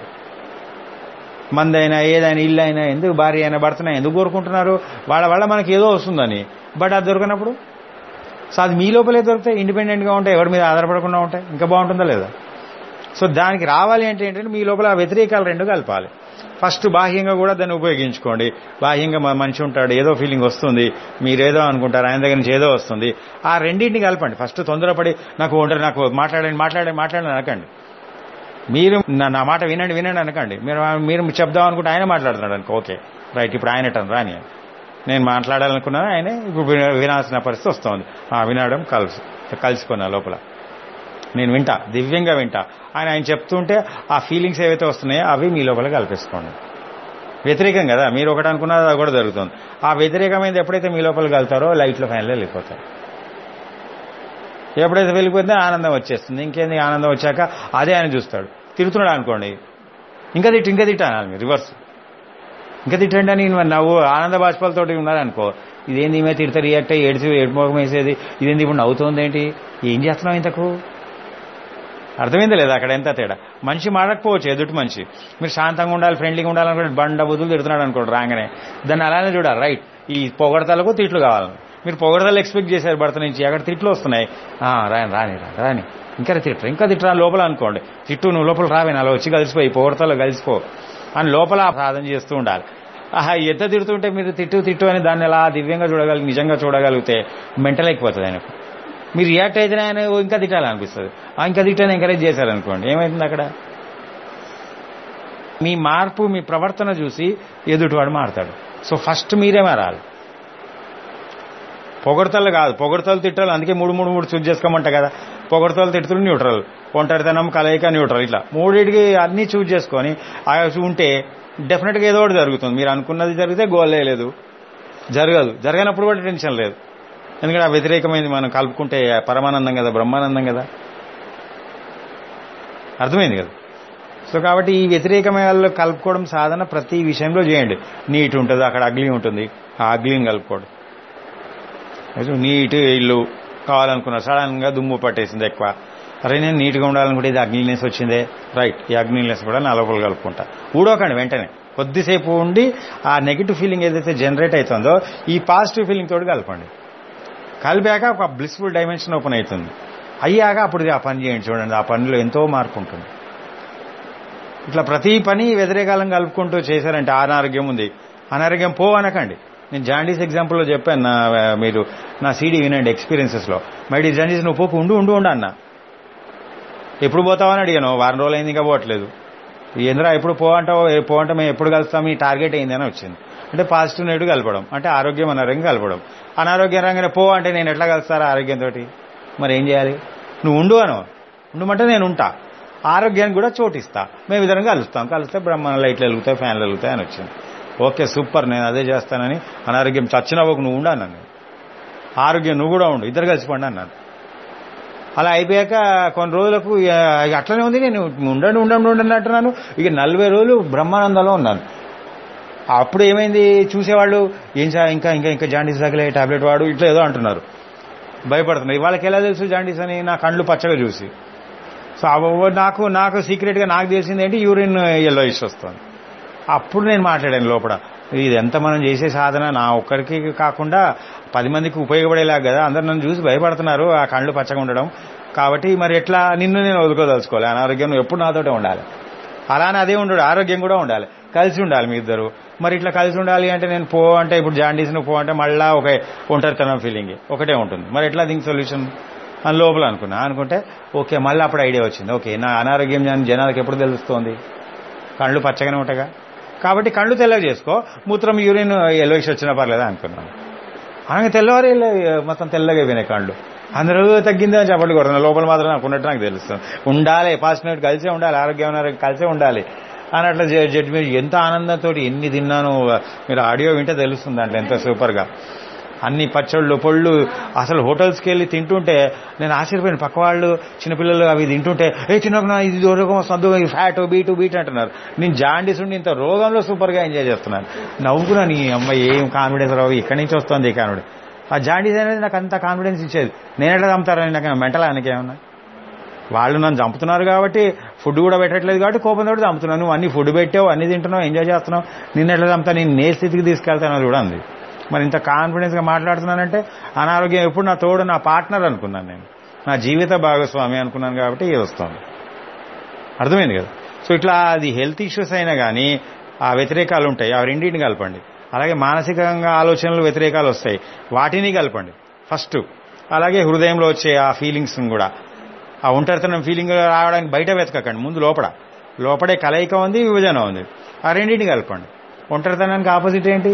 మందైనా ఏదైనా ఇల్లు అయినా ఎందుకు భార్య అయినా భర్తనా ఎందుకు కోరుకుంటున్నారు వాళ్ళ వల్ల మనకి ఏదో వస్తుందని బట్ అది దొరకనప్పుడు సో అది మీ లోపలే దొరికితే ఇండిపెండెంట్గా ఉంటాయి ఎవరి మీద ఆధారపడకుండా ఉంటాయి ఇంకా బాగుంటుందా లేదా సో దానికి రావాలి అంటే ఏంటంటే మీ లోపల ఆ వ్యతిరేకాలు రెండు కలపాలి ఫస్ట్ బాహ్యంగా కూడా దాన్ని ఉపయోగించుకోండి బాహ్యంగా మ- మనిషి ఉంటాడు ఏదో ఫీలింగ్ వస్తుంది మీరేదో అనుకుంటారు ఆయన దగ్గర నుంచి ఏదో వస్తుంది ఆ రెండింటిని కలపండి ఫస్ట్ తొందరపడి నాకు ఒంటరి నాకు మాట్లాడండి మాట్లాడండి మాట్లాడండి అనకండి మీరు నా నా మాట వినండి వినండి అనకండి మీరు మీరు చెప్దాం అనుకుంటే ఆయన మాట్లాడుతున్నాడు అనుకో ఓకే రైట్ ఇప్పుడు ఆయన టర్న్ రాని నేను మాట్లాడాలనుకున్నాను ఆయన ఇప్పుడు విన- వినాల్సిన పరిస్థితి వస్తుంది ఆ వినడం కలిసి కలిసిపోయినా లోపల నేను వింటా దివ్యంగా వింటా ఆయన ఆయన చెప్తుంటే ఆ ఫీలింగ్స్ ఏవైతే వస్తున్నాయో అవి మీ లోపల కల్పిసుకోండి వ్యతిరేకం కదా మీరు ఒకటి అనుకున్నది అది కూడా జరుగుతుంది ఆ వ్యతిరేకమైనది ఎప్పుడైతే మీ లోపల కలుతారో లైట్లో ఫ్యాన్లో వెళ్ళిపోతారు ఎప్పుడైతే వెళ్ళిపోతే ఆనందం వచ్చేస్తుంది ఇంకేంది ఆనందం వచ్చాక అదే ఆయన చూస్తాడు తిడుతున్నాడు అనుకోండి ఇంకా తిట్టు ఇంకా తిట్టు అనాలి మీరు రివర్స్ ఇంకా తిట్టండి అని మరి నవ్వు ఆనంద బాష్పాలతోటి ఉన్నారనుకో ఇదేంది ఈమె తిడతా రియాక్ట్ అయ్యి ఏడ్చి ఏడుమోగం వేసేది ఇదేంది ఇప్పుడు నవ్వుతోంది ఏంటి ఏం చేస్తున్నావు ఇంతకు అర్థమైంది లేదా అక్కడ ఎంత తేడా మనిషి మాడకపోవచ్చు ఎదుటి మనిషి మీరు శాంతంగా ఉండాలి ఫ్రెండ్లీగా ఉండాలనుకుంటే బండ బుద్ధులు తిడుతున్నాడు అనుకోండి రాగానే దాన్ని అలానే చూడాలి రైట్ ఈ పొగడతలకు తిట్లు కావాలి మీరు పొగడతలు ఎక్స్పెక్ట్ చేశారు భర్త నుంచి అక్కడ తిట్లు వస్తున్నాయి ఆ, రాని రాని రా, రాని ఇంకా తిట్టరు ఇంకా తిట్టరా లోపల అనుకోండి తిట్టు నువ్వు లోపల రావే అలా వచ్చి కలిసిపోయి పొగడతలో కలిసిపో అని లోపల సాధన చేస్తూ ఉండాలి ఆహా ఎంత తిడుతుంటే మీరు తిట్టు తిట్టు అని దాన్ని ఎలా దివ్యంగా చూడగలిగి నిజంగా చూడగలిగితే మెంటల్ అయిపోతుంది ఆయనకు మీరు రియాక్ట్ అయితే ఆయన ఓ ఇంకా తిట్టాలనిపిస్తుంది ఆ ఇంకా తిట్టని ఎంకరేజ్ చేశారనుకోండి ఏమైతుంది అక్కడ మీ మార్పు మీ ప్రవర్తన చూసి ఎదుటివాడు మారతాడు సో ఫస్ట్ మీరే మారాలి పొగడతలు కాదు పొగడతలు తిట్టాలి అందుకే మూడు మూడు మూడు చూజ్ చేసుకోమంట కదా పొగడతలు తిట్టులు న్యూట్రల్ ఒంటరితనం కలయిక న్యూట్రల్ ఇట్లా మూడింటికి అన్ని చూజ్ చేసుకొని ఆ ఉంటే డెఫినెట్గా ఏదో ఒకటి జరుగుతుంది మీరు అనుకున్నది జరిగితే గోల్ లేదు జరగదు జరగనప్పుడు కూడా టెన్షన్ లేదు ఎందుకంటే ఆ వ్యతిరేకమైనది మనం కలుపుకుంటే పరమానందం కదా బ్రహ్మానందం కదా అర్థమైంది కదా సో కాబట్టి ఈ వ్యతిరేకమైన కలుపుకోవడం సాధన ప్రతి విషయంలో చేయండి నీట్ ఉంటుంది అక్కడ అగ్లీ ఉంటుంది ఆ అగ్లీని కలుపుకోవడం అయితే నీట్ ఇల్లు కావాలనుకున్నారు సడన్ గా దుమ్ము పట్టేసింది ఎక్కువ అరే నేను నీట్గా ఉండాలనుకుంటే ఇది అగ్నినెస్ వచ్చిందే రైట్ ఈ అగ్నినెస్ కూడా నా లోపల కలుపుకుంటా ఊడోకండి వెంటనే కొద్దిసేపు ఉండి ఆ నెగిటివ్ ఫీలింగ్ ఏదైతే జనరేట్ అవుతుందో ఈ పాజిటివ్ ఫీలింగ్ తోటి కలపండి కలిపాక ఒక బ్లిస్ఫుల్ డైమెన్షన్ ఓపెన్ అవుతుంది అయ్యాక అప్పుడు ఆ పని చేయండి చూడండి ఆ పనిలో ఎంతో మార్పు ఉంటుంది ఇట్లా ప్రతి పని వ్యతిరేకాలం కలుపుకుంటూ చేశారంటే అనారోగ్యం ఉంది అనారోగ్యం పో అనకండి నేను జాండీస్ ఎగ్జాంపుల్లో చెప్పాను నా మీరు నా సీడీ వినండి ఎక్స్పీరియన్సెస్లో మైడి జాండీస్ నువ్వు పోకు ఉండు ఉండు ఉండు అన్న ఎప్పుడు పోతావని అడిగాను వారం రోజులు అయింది ఇంకా పోవట్లేదు ఏంద్రా ఎప్పుడు పో అంటావు ఏ పో అంటే మేము ఎప్పుడు కలుస్తాం మీ టార్గెట్ అయింది అని వచ్చింది అంటే పాజిటివ్ నెగిటివ్ కలపడం అంటే ఆరోగ్యం అనారోగ్యం కలపడం అనారోగ్యం రంగానే పో అంటే నేను ఎట్లా కలుస్తారా ఆరోగ్యంతో మరి ఏం చేయాలి నువ్వు ఉండు అను ఉండమంటే నేను ఉంటా ఆరోగ్యానికి కూడా చోటిస్తా మేము ఇద్దరం కలుస్తాం కలిస్తే బ్రహ్మాండ లైట్లు వెలుగుతాయి ఫ్యాన్లు వెలుగుతాయి అని వచ్చింది ఓకే సూపర్ నేను అదే చేస్తానని అనారోగ్యం చచ్చిన ఒక నువ్వు ఉండు అన్నాను ఆరోగ్యం నువ్వు కూడా ఉండు ఇద్దరు కలిసిపోండి అన్నాను అలా అయిపోయాక కొన్ని రోజులకు ఇక అట్లనే ఉంది నేను ఉండండి ఉండండి ఉండండి అంటున్నాను ఇక నలభై రోజులు బ్రహ్మానందంలో ఉన్నాను అప్పుడు ఏమైంది చూసేవాళ్ళు ఏం చా ఇంకా ఇంకా ఇంకా జాండీస్ తగిలే టాబ్లెట్ వాడు ఇట్లా ఏదో అంటున్నారు భయపడుతున్నారు వాళ్ళకి ఎలా తెలుసు జాండీస్ అని నా కళ్ళు పచ్చగా చూసి సో అవ- నాకు నాకు సీక్రెట్గా నాకు తెలిసింది ఏంటి యూరిన్ ఎల్లో ఇష్యూ వస్తుంది అప్పుడు నేను మాట్లాడాను లోపల ఇది ఎంత మనం చేసే సాధన నా ఒక్కరికి కాకుండా పది మందికి ఉపయోగపడేలా కదా అందరు నన్ను చూసి భయపడుతున్నారు ఆ కళ్ళు పచ్చగా ఉండడం కాబట్టి మరి ఎట్లా నిన్ను నేను వదులుకోదలుచుకోవాలి అనారోగ్యం నువ్వు ఎప్పుడు నాతోటే ఉండాలి అలానే అదే ఉండడు ఆరోగ్యం కూడా ఉండాలి కలిసి ఉండాలి మీ ఇద్దరు మరి ఇట్లా కలిసి ఉండాలి అంటే నేను పో అంటే ఇప్పుడు జాండీస్ నువ్వు పో అంటే మళ్ళా ఒక ఒంటరితనం ఫీలింగ్ ఒకటే ఉంటుంది మరి ఎట్లా దీనికి సొల్యూషన్ అని లోపల అనుకున్నా అనుకుంటే ఓకే మళ్ళీ అప్పుడు ఐడియా వచ్చింది ఓకే నా అనారోగ్యం జన- జనాలకు ఎప్పుడు తెలుస్తోంది కళ్ళు పచ్చగానే ఉంటాగా కాబట్టి కళ్ళు తెల్లగా చేసుకో మూత్రం యూరిన్ ఎల్లోకి వచ్చినా పర్లేదా అనుకున్నాను అనగా తెల్లవారి మొత్తం తెల్లగా అయిపోయినాయి కళ్ళు అందరూ తగ్గింది అని చెప్పండి కొడుతున్నా లోపల మాత్రం నాకు ఉన్నట్టు నాకు తెలుస్తుంది ఉండాలి పాసినట్టు కలిసే ఉండాలి ఆరోగ్యం ఆరోగ్యం కలిసే ఉండాలి అని అట్లా జడ్జి మీరు ఎంత ఆనందంతో ఎన్ని తిన్నాను మీరు ఆడియో వింటే తెలుస్తుంది దాంట్లో ఎంత సూపర్గా అన్ని పచ్చళ్ళు పొళ్ళు అసలు హోటల్స్కి వెళ్ళి తింటుంటే నేను ఆశ్చర్యపోయిన పక్క వాళ్ళు చిన్నపిల్లలు అవి తింటుంటే ఏ చిన్న ఇది రోగం వస్తుంది ఇది ఫ్యాట్ బీటు బీట్ అంటున్నారు నేను జాండీస్ ఉండి ఇంత రోగంలో సూపర్గా ఎంజాయ్ చేస్తున్నాను నవ్వుకున్నాను నీ అమ్మాయి ఏం కాన్ఫిడెన్స్ రావు ఇక్కడి నుంచి వస్తుంది ఈ కాన్ఫిడెన్స్ ఆ జాండీస్ అనేది నాకు అంత కాన్ఫిడెన్స్ ఇచ్చేది నేను ఎట్లా చంపుతారని నాకు మెంటల్ ఆయనకేమన్నా వాళ్ళు నన్ను చంపుతున్నారు కాబట్టి ఫుడ్ కూడా పెట్టట్లేదు కాబట్టి కోపంతో చంపుతున్నాను నువ్వు అన్ని ఫుడ్ పెట్టావు అన్ని తింటున్నావు ఎంజాయ్ చేస్తున్నావు నిన్న ఎట్లా చంపుతా నేను నే స్థితికి తీసుకెళ్తాను కూడా ఉంది మరి ఇంత కాన్ఫిడెన్స్ గా మాట్లాడుతున్నానంటే అనారోగ్యం ఎప్పుడు నా తోడు నా పార్ట్నర్ అనుకున్నాను నేను నా జీవిత భాగస్వామి అనుకున్నాను కాబట్టి ఇది వస్తుంది అర్థమైంది కదా సో ఇట్లా అది హెల్త్ ఇష్యూస్ అయినా కానీ ఆ వ్యతిరేకాలు ఉంటాయి ఆ రెండింటిని కలపండి అలాగే మానసికంగా ఆలోచనలు వ్యతిరేకాలు వస్తాయి వాటిని కలపండి ఫస్ట్ అలాగే హృదయంలో వచ్చే ఆ ఫీలింగ్స్ కూడా ఆ ఒంటరితనం ఫీలింగ్ రావడానికి బయట వెతకకండి ముందు లోపల లోపడే కలయిక ఉంది విభజన ఉంది ఆ రెండింటిని కలపండి ఒంటరితనానికి ఆపోజిట్ ఏంటి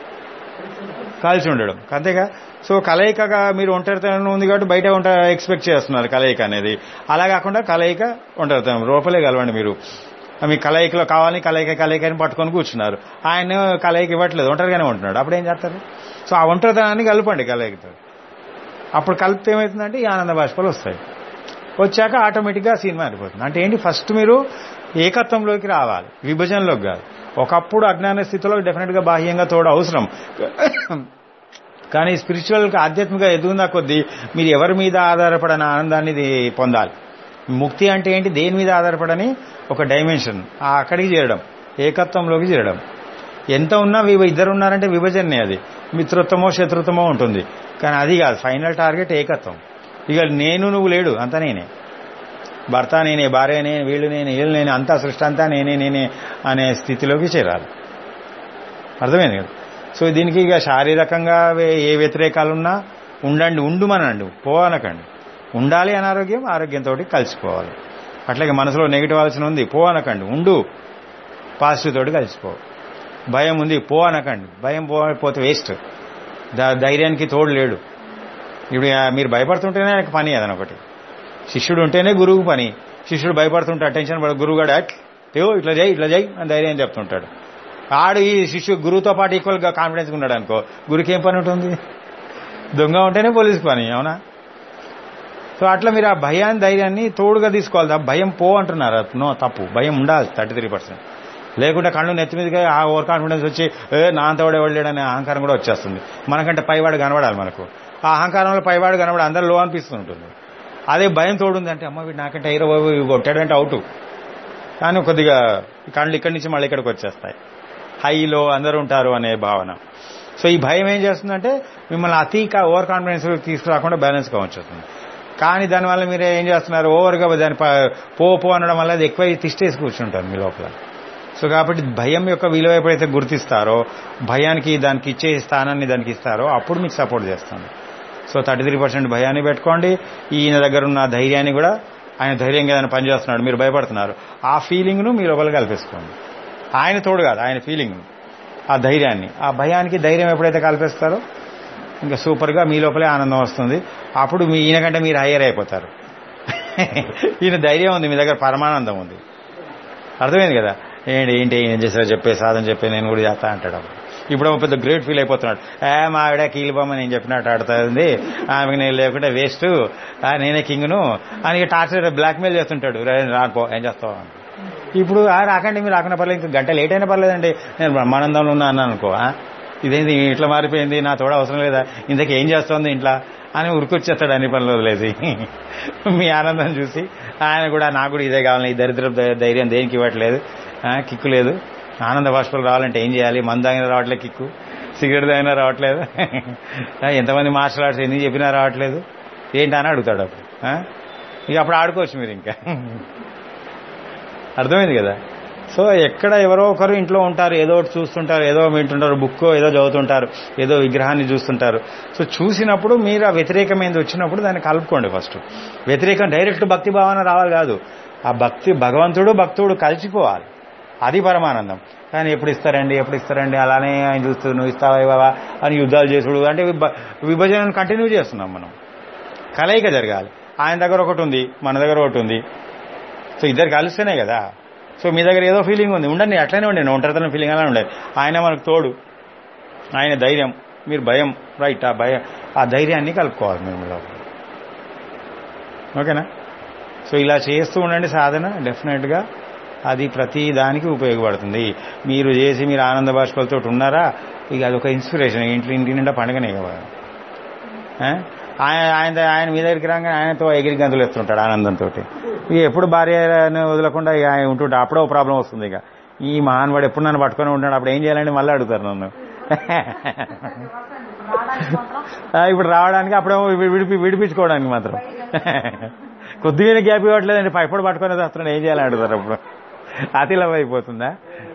కలిసి ఉండడం అంతేగా సో కలయికగా మీరు ఒంటరితనం ఉంది కాబట్టి బయట ఉంట ఎక్స్పెక్ట్ చేస్తున్నారు కలయిక అనేది అలా కాకుండా కలయిక ఒంటరితనం లోపలే కలవండి మీరు మీ కలయికలో కావాలని కలయిక కలయిక అని పట్టుకొని కూర్చున్నారు ఆయన కలయిక ఇవ్వట్లేదు ఒంటరిగానే ఉంటున్నాడు అప్పుడు ఏం చేస్తారు సో ఆ ఒంటరితనాన్ని కలపండి కలయికతో అప్పుడు కలిపితే ఏమవుతుందంటే ఈ ఆనంద బాష్పాలు వస్తాయి వచ్చాక ఆటోమేటిక్గా సీన్ మారిపోతుంది అంటే ఏంటి ఫస్ట్ మీరు ఏకత్వంలోకి రావాలి విభజనలోకి కాదు ఒకప్పుడు అజ్ఞాన స్థితిలో డెఫినెట్గా బాహ్యంగా తోడు అవసరం కానీ స్పిరిచువల్ ఆధ్యాత్మిక ఎదుగుదా కొద్దీ మీరు ఎవరి మీద ఆధారపడని ఆనందాన్ని ఇది పొందాలి ముక్తి అంటే ఏంటి దేని మీద ఆధారపడని ఒక డైమెన్షన్ ఆ అక్కడికి చేరడం ఏకత్వంలోకి చేరడం ఎంత ఉన్నా విభ ఇద్దరు ఉన్నారంటే విభజనే అది మిత్రత్వమో శత్రుత్వమో ఉంటుంది కానీ అది కాదు ఫైనల్ టార్గెట్ ఏకత్వం ఇక నేను నువ్వు లేడు అంతా నేనే భర్త నేనే భార్య నేనే వీళ్ళు నేనే వీళ్ళు నేనే అంతా సృష్టి అంతా నేనే నేనే అనే స్థితిలోకి చేరాలి అర్థమైంది కదా సో దీనికి ఇక శారీరకంగా వే- ఏ వ్యతిరేకాలున్నా ఉండండి ఉండుమనండి పోవనకండి ఉండాలి అనారోగ్యం ఆరోగ్యంతో కలిసిపోవాలి అట్లాగే మనసులో నెగిటివ్ ఆలోచన ఉంది పో అనకండి ఉండు పాజిటివ్ తోటి కలిసిపో భయం ఉంది పో అనకండి భయం పోతే వేస్ట్ ధైర్యానికి తోడు లేడు ఇప్పుడు ఆ మీరు భయపడుతుంటేనే ఆయనకు పని అదని ఒకటి శిష్యుడు ఉంటేనే గురువు పని శిష్యుడు భయపడుతుంటే అటెన్షన్ పడ గురువు గడ ఏవో ఇట్లా చేయి ఇట్లా చేయి అని ధైర్యం చెప్తుంటాడు ఆడు ఈ శిష్యు గురువుతో పాటు ఈక్వల్ గా కాన్ఫిడెన్స్ ఉన్నాడు అనుకో గురుకి ఏం పని ఉంటుంది దొంగ ఉంటేనే పోలీస్ పని అవునా సో అట్లా మీరు ఆ భయాన్ని ధైర్యాన్ని తోడుగా తీసుకోవాలి ఆ భయం పో అంటున్నారు నో తప్పు భయం ఉండాలి థర్టీ త్రీ పర్సెంట్ లేకుంటే కళ్ళు నెత్తి మీదగా ఆ ఓవర్ కాన్ఫిడెన్స్ వచ్చి ఏ నా అంతవాడు ఎవడలేడనే అహంకారం కూడా వచ్చేస్తుంది మనకంటే పైవాడు కనబడాలి మనకు ఆ అహంకారంలో పైవాడు కనబడి అందరూ లో అనిపిస్తుంటుంది అదే భయం తోడుంది అంటే అమ్మ వీడు నాకంటే హీరో బాబు ఇవి కొట్టాడంటే అవుట్ కానీ కొద్దిగా కళ్ళు ఇక్కడి నుంచి మళ్ళీ ఇక్కడికి వచ్చేస్తాయి హైలో అందరూ ఉంటారు అనే భావన సో ఈ భయం ఏం చేస్తుందంటే మిమ్మల్ని అతి ఓవర్ కాన్ఫిడెన్స్ తీసుకురాకుండా బ్యాలెన్స్గా ఉంచేస్తుంది కానీ దానివల్ల మీరు ఏం చేస్తున్నారు ఓవర్గా దాని ప- పో పో అనడం వల్ల అది ఎక్కువ తిష్టేసి కూర్చుంటారు మీ లోపల సో కాబట్టి భయం యొక్క విలువ ఎప్పుడైతే గుర్తిస్తారో భయానికి దానికి ఇచ్చే స్థానాన్ని దానికి ఇస్తారో అప్పుడు మీకు సపోర్ట్ చేస్తాను సో థర్టీ త్రీ పర్సెంట్ భయాన్ని పెట్టుకోండి ఈయన దగ్గర ఉన్న ధైర్యాన్ని కూడా ఆయన ధైర్యంగా ఏదైనా పనిచేస్తున్నాడు మీరు భయపడుతున్నారు ఆ ఫీలింగ్ను మీ లోపల కల్పేసుకోండి ఆయన తోడు కాదు ఆయన ఫీలింగ్ ఆ ధైర్యాన్ని ఆ భయానికి ధైర్యం ఎప్పుడైతే కల్పిస్తారో ఇంకా సూపర్గా మీ లోపలే ఆనందం వస్తుంది అప్పుడు మీ ఈయన కంటే మీరు హయ్యర్ అయిపోతారు ఈయన ధైర్యం ఉంది మీ దగ్గర పరమానందం ఉంది అర్థమైంది కదా ఏంటి ఏంటి ఏం చేశారో చెప్పే సాధన చెప్పే నేను కూడా చేస్తా అంటాడు అప్పుడు ఇప్పుడు ఏమో పెద్ద గ్రేట్ ఫీల్ అయిపోతున్నాడు ఏ మా ఆవిడ కీలుబొమ్మ నేను చెప్పినట్టు ఆడుతుంది ఆమెకి నేను లేకుంటే వేస్ట్ నేనే కింగ్ను అని టార్చర్ బ్లాక్మెయిల్ చేస్తుంటాడు రే రాకో ఏం చేస్తావు అని. ఇప్పుడు ఆ రాకండి మీరు రాకుండా పర్లేదు ఇంకా గంట లేట్ అయినా పర్లేదండి నేను బ్రహ్మానందంలో ఉన్నా అన్నాను అనుకో ఆ? ఇదేంది ఇట్లా మారిపోయింది నా తోడ అవసరం లేదా ఇంతకీ ఏం చేస్తోంది ఇంట్లో అని ఉరికొచ్చేస్తాడు అన్ని పనులు వదిలేసి మీ ఆనందం చూసి ఆయన కూడా నాకు కూడా ఇదే కావాలి ఈ దరిద్ర ధైర్యం దేనికి ఇవ్వట్లేదు ఆ, కిక్కు లేదు ఆనంద బాష్పాలు రావాలంటే ఏం చేయాలి మందు తాగినా రావట్లేదు కిక్కు సిగరెట్ తాగినా రావట్లేదు ఎంతమంది మార్షల్ ఆర్ట్స్ ఎన్ని చెప్పినా రావట్లేదు ఏంటి అని అడుగుతాడు అప్పుడు ఆ? ఇక అప్పుడు ఆడుకోవచ్చు మీరు ఇంకా అర్థమైంది కదా సో ఎక్కడ ఎవరో ఒకరు ఇంట్లో ఉంటారు ఏదో ఒకటి చూస్తుంటారు ఏదో వింటుంటారు బుక్ ఏదో చదువుతుంటారు ఏదో విగ్రహాన్ని చూస్తుంటారు సో చూసినప్పుడు మీరు ఆ వ్యతిరేకమైనది వచ్చినప్పుడు దాన్ని కలుపుకోండి ఫస్ట్ వ్యతిరేకం డైరెక్ట్ భక్తి భావన రావాలి కాదు ఆ భక్తి భగవంతుడు భక్తుడు కలిసిపోవాలి అది పరమానందం కానీ ఎప్పుడు ఇస్తారండి ఎప్పుడు ఇస్తారండి అలానే ఆయన చూస్తూ నువ్వు ఇస్తావా ఇవ్వవా అని యుద్ధాలు చేసుడు అంటే విభ- విభజనను కంటిన్యూ చేస్తున్నాం మనం కలయిక జరగాలి ఆయన దగ్గర ఒకటి ఉంది మన దగ్గర ఒకటి ఉంది సో ఇద్దరు కలిస్తేనే కదా సో మీ దగ్గర ఏదో ఫీలింగ్ ఉంది ఉండండి అట్లనే ఉండండి ఒంటరితనం ఫీలింగ్ అలా ఉండాలి ఆయన మనకు తోడు ఆయన ధైర్యం మీరు భయం రైట్ ఆ భయం ఆ ధైర్యాన్ని కలుపుకోవాలి మేము లోపల ఓకేనా సో ఇలా చేస్తూ ఉండండి సాధన డెఫినెట్గా అది ప్రతి దానికి ఉపయోగపడుతుంది మీరు చేసి మీరు ఆనంద బాష్పాలతో ఉన్నారా ఇక అదొక ఇన్స్పిరేషన్ ఇంట్లో ఇంటి నిండా పండుగనే కదా ఆ? ఆయన ఆయన ఆయన మీ దగ్గరికి రాగానే ఆయనతో ఎగిరి గంతులు ఎత్తుంటాడు ఆనందంతో ఇక ఎప్పుడు భార్యను వదలకుండా ఇక ఆయన ఉంటుంటా అప్పుడే ఓ ప్రాబ్లం వస్తుంది ఇక ఈ మహాన్వాడు ఎప్పుడు నన్ను పట్టుకొని ఉంటాడు అప్పుడు ఏం చేయాలండి మళ్ళీ అడుగుతారు నన్ను ఆ, ఇప్పుడు రావడానికి అప్పుడేమో వి- విడిపి విడిపించుకోవడానికి మాత్రం కొద్దిగా గ్యాప్ ఇవ్వట్లేదండి ఎప్పుడు పట్టుకొని వస్తున్నాడు ఏం చేయాలని అడుగుతారు అప్పుడు అతిలవ్ అయిపోతుందా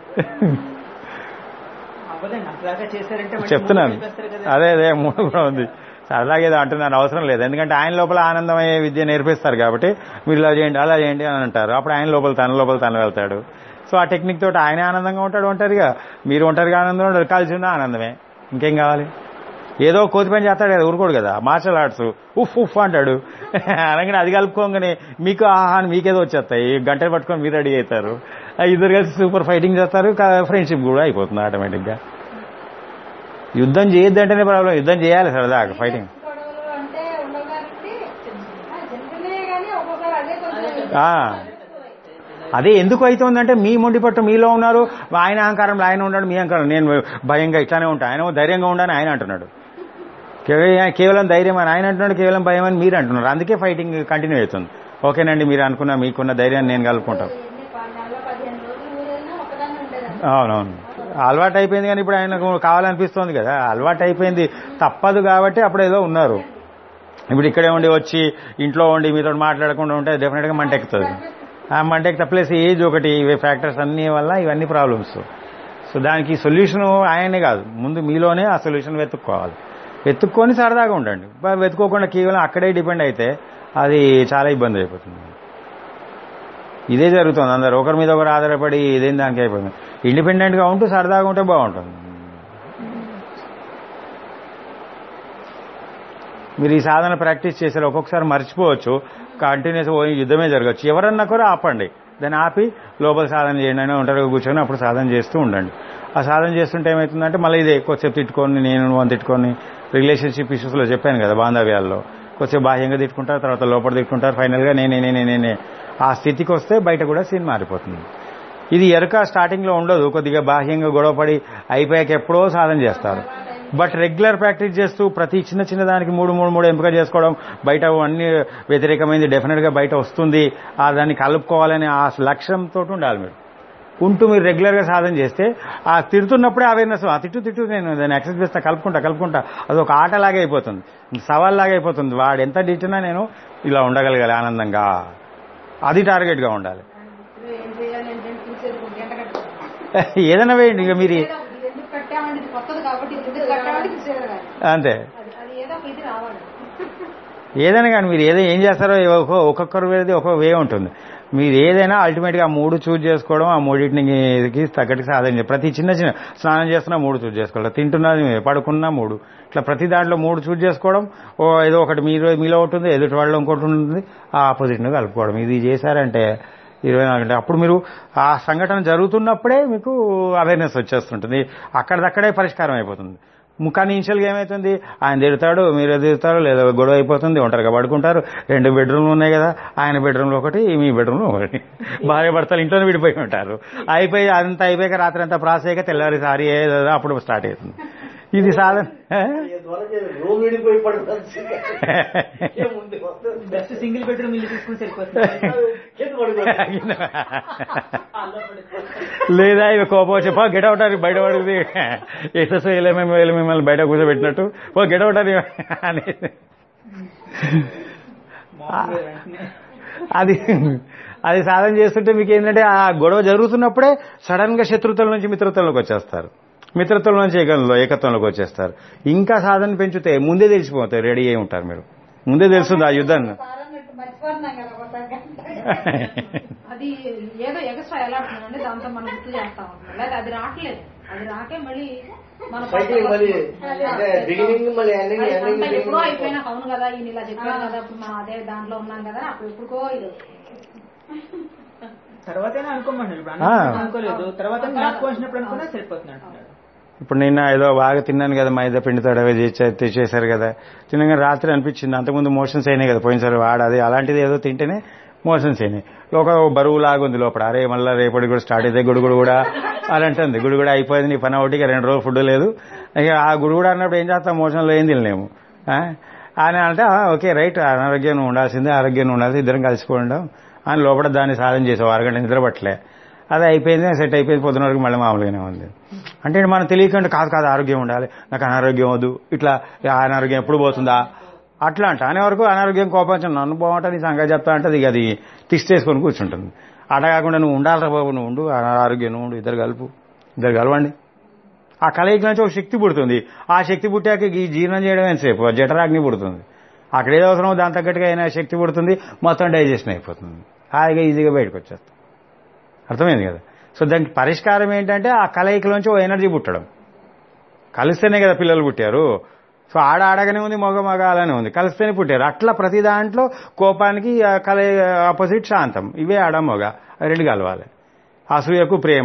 అవ్వదండి అట్లాగా చేశారంటే మళ్ళీ చెప్తున్నాను ముందుకు వెళ్ళిపోతారు కదా. అదే అదే మూడు కూడా ఉంది సరదాగా ఏదో అంటున్నాను అవసరం లేదు ఎందుకంటే ఆయన లోపల ఆనందమయ్యే విద్య నేర్పిస్తారు కాబట్టి మీరు ఇలా చేయండి అలా చేయండి అని అంటారు అప్పుడు ఆయన లోపల తన లోపల తను వెళ్తాడు సో ఆ టెక్నిక్ తోటి ఆయన ఆనందంగా ఉంటాడు ఒంటరిగా మీరు ఒంటరిగా ఆనందంగా ఉంటారు కలిసి ఉన్న ఆనందమే ఇంకేం కావాలి ఏదో కోతి పని చేస్తాడు కదా ఊరుకోడు కదా మార్షల్ ఆర్ట్స్ ఉఫ్ ఉఫ్ అంటాడు అనగానే అది కలుపుకోగానే మీకు ఆహా అని మీకేదో వచ్చేస్తాయి గంటలు పట్టుకొని మీరు రెడీ అవుతారు ఆ ఇద్దరు కలిసి సూపర్ ఫైటింగ్ చేస్తారు ఫ్రెండ్షిప్ కూడా అయిపోతుంది ఆటోమేటిక్గా యుద్ధం చేయొద్దంటేనే ప్రాబ్లం యుద్ధం చేయాలి సరదాగా ఫైటింగ్ గొడవలు అంటే ఉండగానండి జంతువులే కానీ ఒక్కొక్కరు అదే కొంచెం ఆ. అదే ఎందుకు అవుతుందంటే మీ మొండి పట్టు మీలో ఉన్నారు ఆయన అహంకారంలో ఆయన ఉన్నాడు మీ అహంకారం నేను భయంగా ఇట్లానే ఉంటా ఆయన ధైర్యంగా ఉండని ఆయన అంటున్నాడు కేవలం- కేవలం ధైర్యం అని ఆయన అంటున్నాడు కేవలం భయం అని మీరు అంటున్నారు అందుకే ఫైటింగ్ కంటిన్యూ అవుతుంది ఓకేనండి మీరు అనుకున్న మీకున్న ధైర్యాన్ని నేను కలుపుకుంటాను ఎన్ని ప- నెలలో పదిహేను రోజులు ఊరేళ్ళినా ఒక్కదాన్ని ఉండేదాన్ని అవునవును అలవాటు అయిపోయింది కానీ ఇప్పుడు ఆయనకు కావాలనిపిస్తోంది కదా అలవాటు అయిపోయింది తప్పదు కాబట్టి అప్పుడు ఏదో ఉన్నారు ఇప్పుడు ఇక్కడే ఉండి వచ్చి ఇంట్లో ఉండి మీతో మాట్లాడకుండా ఉంటే డెఫినెట్గా మంట ఎక్కుతుంది ఆ మంట ఎక్కి ప్లస్ ఏజ్ ఒకటి ఇవే ఫ్యాక్టర్స్ అన్ని వల్ల ఇవన్నీ ప్రాబ్లమ్స్ సో దానికి సొల్యూషన్ ఆయనే కాదు ముందు మీలోనే ఆ సొల్యూషన్ వెతుక్కోవాలి వెతుక్కొని సరదాగా ఉండండి బా- వెతుక్కోకుండా కేవలం అక్కడే డిపెండ్ అయితే అది చాలా ఇబ్బంది అయిపోతుంది ఇదే జరుగుతుంది అందరు ఒకరి మీద ఒకరు ఆధారపడి ఇదేం దానికి అయిపోయింది ఇండిపెండెంట్ గా ఉంటూ సరదాగా ఉంటే బాగుంటుంది మీరు ఈ సాధన ప్రాక్టీస్ చేశారు ఒక్కొక్కసారి మర్చిపోవచ్చు కంటిన్యూస్ పోయి యుద్ధమే జరగచ్చు ఎవరన్నా కూడా ఆపండి దాన్ని ఆపి లోపల సాధన చేయండి అని ఒంటరిగా కూర్చొని అప్పుడు సాధన చేస్తూ ఉండండి ఆ సాధన చేస్తుంటే ఏమవుతుందంటే మళ్ళీ ఇదే కొద్దిసేపు తిట్టుకొని నేను నువ్వు అని తిట్టుకొని రిలేషన్షిప్ ఇష్యూస్లో చెప్పాను కదా బాంధవ్యాల్లో కొద్దిసేపు బాహ్యంగా తిట్టుకుంటారు తర్వాత లోపల తిట్టుకుంటారు ఫైనల్గా నేనే నేనే నేనే ఆ స్థితికి వస్తే బయట కూడా సీన్ మారిపోతుంది ఇది ఎరక స్టార్టింగ్ లో ఉండదు కొద్దిగా బాహ్యంగా గొడవపడి అయిపోయాక ఎప్పుడో సాధన చేస్తారు బట్ రెగ్యులర్ ప్రాక్టీస్ చేస్తూ ప్రతి చిన్న చిన్న దానికి మూడు మూడు మూడు ఎంపిక చేసుకోవడం బయట అన్ని వ్యతిరేకమైంది డెఫినెట్ గా బయట వస్తుంది ఆ దాన్ని కలుపుకోవాలనే ఆ లక్ష్యంతో ఉండాలి మీరు ఉంటూ మీరు రెగ్యులర్ గా సాధన చేస్తే ఆ తిడుతున్నప్పుడే అవేర్నెస్ ఆ తిట్టు తిట్టు నేను దాన్ని యాక్సెస్ చేస్తా కలుపుకుంటా కలుపుకుంటా అది ఒక ఆటలాగా అయిపోతుంది సవాల్ లాగా అయిపోతుంది వాడు ఎంత తిట్టినా నేను ఇలా ఉండగలగాలి ఆనందంగా అది టార్గెట్ గా ఉండాలి ఇప్పుడు ఏం చేయాలి ఏంటంటే చూసేది ఒక గంట కట్టాలి ఏదైనా వేయండి ఇక మీరు ఏదో ఇది ఎందుకు కట్టామంటే ఇది కొత్తది కాబట్టి ఇది ఎందుకు కట్టామంటే చూసేది కాదు అంతే అది అది ఏదో ఒక ఇది రావాలి ఏదైనా కానీ మీరు ఏదో ఏం చేస్తారో ఒక్కొ- ఒక్కొక్కరు వేరేది ఒక్కొక్క వే ఉంటుంది మీరు ఏదైనా అల్టిమేట్ గా ఆ మూడు చూజ్ చేసుకోవడం ఆ మూడింటికి తగ్గట్టు సాధన చేయాలి. ప్రతి చిన్న చిన్న స్నానం చేస్తున్నా మూడు చూజ్ చేసుకోవాలి తింటున్నది పడుకున్నా మూడు ఇట్లా ప్రతి దాంట్లో మూడు చూజ్ చేసుకోవడం ఓ ఏదో ఒకటి మీరు మీలో ఉంటుంది ఎదుటి వాళ్ళు ఇంకోటి ఉంటుంది ఆ ఆపోజిట్ ను కలుపుకోవడం ఇది చేశారంటే ఇరవై నాలుగు గంటలు అప్పుడు మీరు ఆ సంఘటన జరుగుతున్నప్పుడే మీకు అవేర్నెస్ వచ్చేస్తుంటుంది అక్కడిదక్కడే పరిష్కారం అయిపోతుంది కానీ ఇనిషియల్గా ఏమవుతుంది ఆయన తిడతాడు మీరు తిడతారు లేదా గొడవ అయిపోతుంది ఒంటరిగా పడుకుంటారు రెండు బెడ్రూమ్లు ఉన్నాయి కదా ఆయన బెడ్రూమ్లో ఒకటి మీ బెడ్రూమ్లో ఒకటి భార్య భర్తలు ఇంట్లోనే విడిపోయి ఉంటారు అయిపోయి అంతా అయిపోయాక రాత్రి అంతా ప్రాస్ అయ్యాక తెల్లారి సారి ఏదో అప్పుడు స్టార్ట్ అవుతుంది ఇది సాధన రూమ్ విడిపోయి పడుతుంది ముందు వస్తుంది బెస్ట్ సింగిల్ బెడ్రూమ్ ఇల్లు తీసుకుని సరిపోతుంది కింద పడిపోతుంది లేదా ఇవి కోపం వచ్చి పో గెట్ అవుట్ అని బయట పడింది ఎస్ఎస్ ఎల్ఎంఎం మిమ్మల్ని బయట కూర్చోబెట్టినట్టు పో గెట్ అవుట్ అని అని మామూలుగా వెంటనే అది అది సాధన చేస్తుంటే మీకు ఏంటంటే ఆ గొడవ జరుగుతున్నప్పుడే సడన్ గా శత్రుత్వం నుంచి మిత్రత్వంలోకి వచ్చేస్తారు మిత్రత్వం నుంచి ఏకంలో ఏకత్వంలోకి వచ్చేస్తారు ఇంకా సాధన పెంచితే ముందే తెలిసిపోతారు రెడీ అయి ఉంటారు మీరు ముందే తెలుస్తుంది ఆ యుద్ధాన్ని సార్ అన్నట్టు మర్చిపోతున్నాం కదా ఒకసారి అది ఏదో ఎగస్ట్రా ఎలా అంటున్నానంటే దాంతో మనం గుర్తు చేస్తా ఉంటాం లేదా అది రావట్లేదు అది రాకే మళ్ళీ మన సైకిల్ మళ్ళీ అంటే బిగినింగ్ మళ్ళీ ఎండింగ్ అది ఎండింగ్ అంతా ఎప్పుడో అయిపోయినా అవును కదా ఈయన ఇలా చెప్పాను కదా ఇప్పుడు మనం అదే దాంట్లో ఉన్నాం కదా అప్పుడు ఎప్పుడుకో ఇది తర్వాత అనుకోమంటారు ఇప్పుడు ఆ. అన్నప్పుడు అనుకోలేదు తర్వాత నాకు వచ్చినప్పుడు అనుకున్నా సరిపోతుంది అంటున్నాడు ఇప్పుడు నిన్న ఏదో బాగా తిన్నాను కదా మైదా పిండితో అవి చేసే- తెచ్చేశారు కదా తినగా రాత్రి అనిపించింది అంతకుముందు మోషన్స్ అయినాయి కదా పోయినసారి వాడు అది అలాంటిది ఏదో తింటేనే మోషన్స్ అయినాయి ఒక బరువు లాగా ఉంది లోపల అరే మళ్ళీ రేపటి కూడా స్టార్ట్ అయితే గుడుగుడు కూడా అని అంటుంది గుడి కూడా అయిపోయింది నీ పని ఒకటి ఇక రెండు రోజులు ఫుడ్ లేదు ఇక ఆ గుడి కూడా అన్నప్పుడు ఏం చేస్తాం మోషన్లో ఏం తినలేము ఆ? అని అంటే "ఆ, ఓకే రైట్ అనారోగ్యం ఉండాల్సిందే ఆరోగ్యం ఉండాల్సి ఇద్దరం కలిసిపోవడం అని లోపల దాన్ని సాధన చేసావు అరగంట నిద్ర పట్టలే అది అయిపోయింది సెట్ అయిపోయింది పొద్దున వరకు మళ్ళీ మామూలుగానే ఉంది అంటే మనం తెలియకుండా కాదు కాదు ఆరోగ్యం ఉండాలి నాకు అనారోగ్యం వద్దు ఇట్లా "ఆ అనారోగ్యం ఎప్పుడు పోతుందా అట్లా అంట అనే వరకు అనారోగ్యం కోపం నన్ను బాగుంటుంది నీ సంగతి చెప్తా అంటే ఇక అది తిష్టేసుకొని కూర్చుంటుంది అట కాకుండా నువ్వు ఉండాలిరా బాబు నువ్వు ఉండు అనారోగ్యం నువ్వు ఉండు ఇద్దరు కలుపు ఇద్దరు కలవండి ఆ కలయిక నుంచి ఒక శక్తి పుడుతుంది ఆ శక్తి పుట్టాక ఈ జీర్ణం చేయడం ఎంతసేపు ఆ జఠరాగ్ని పుడుతుంది అక్కడ ఏదో అవసరమో దాని తగ్గట్టుగా అయినా శక్తి పుడుతుంది మొత్తం డైజెషన్ అయిపోతుంది హాయిగా ఈజీగా బయటకు వచ్చేస్తాం అర్థమైంది కదా సో దానికి పరిష్కారం ఏంటంటే ఆ కలయికలోంచి ఓ ఎనర్జీ పుట్టడం కలిస్తేనే కదా పిల్లలు పుట్టారు సో ఆడ ఆడగానే ఉంది మగ మగ అలానే ఉంది కలిస్తేనే పుట్టారు అట్లా ప్రతి దాంట్లో కోపానికి ఆ కల ఆపోజిట్ శాంతం ఇవే ఆడ మగ అవి రెండు కలవాలి అసూయకు ప్రేమ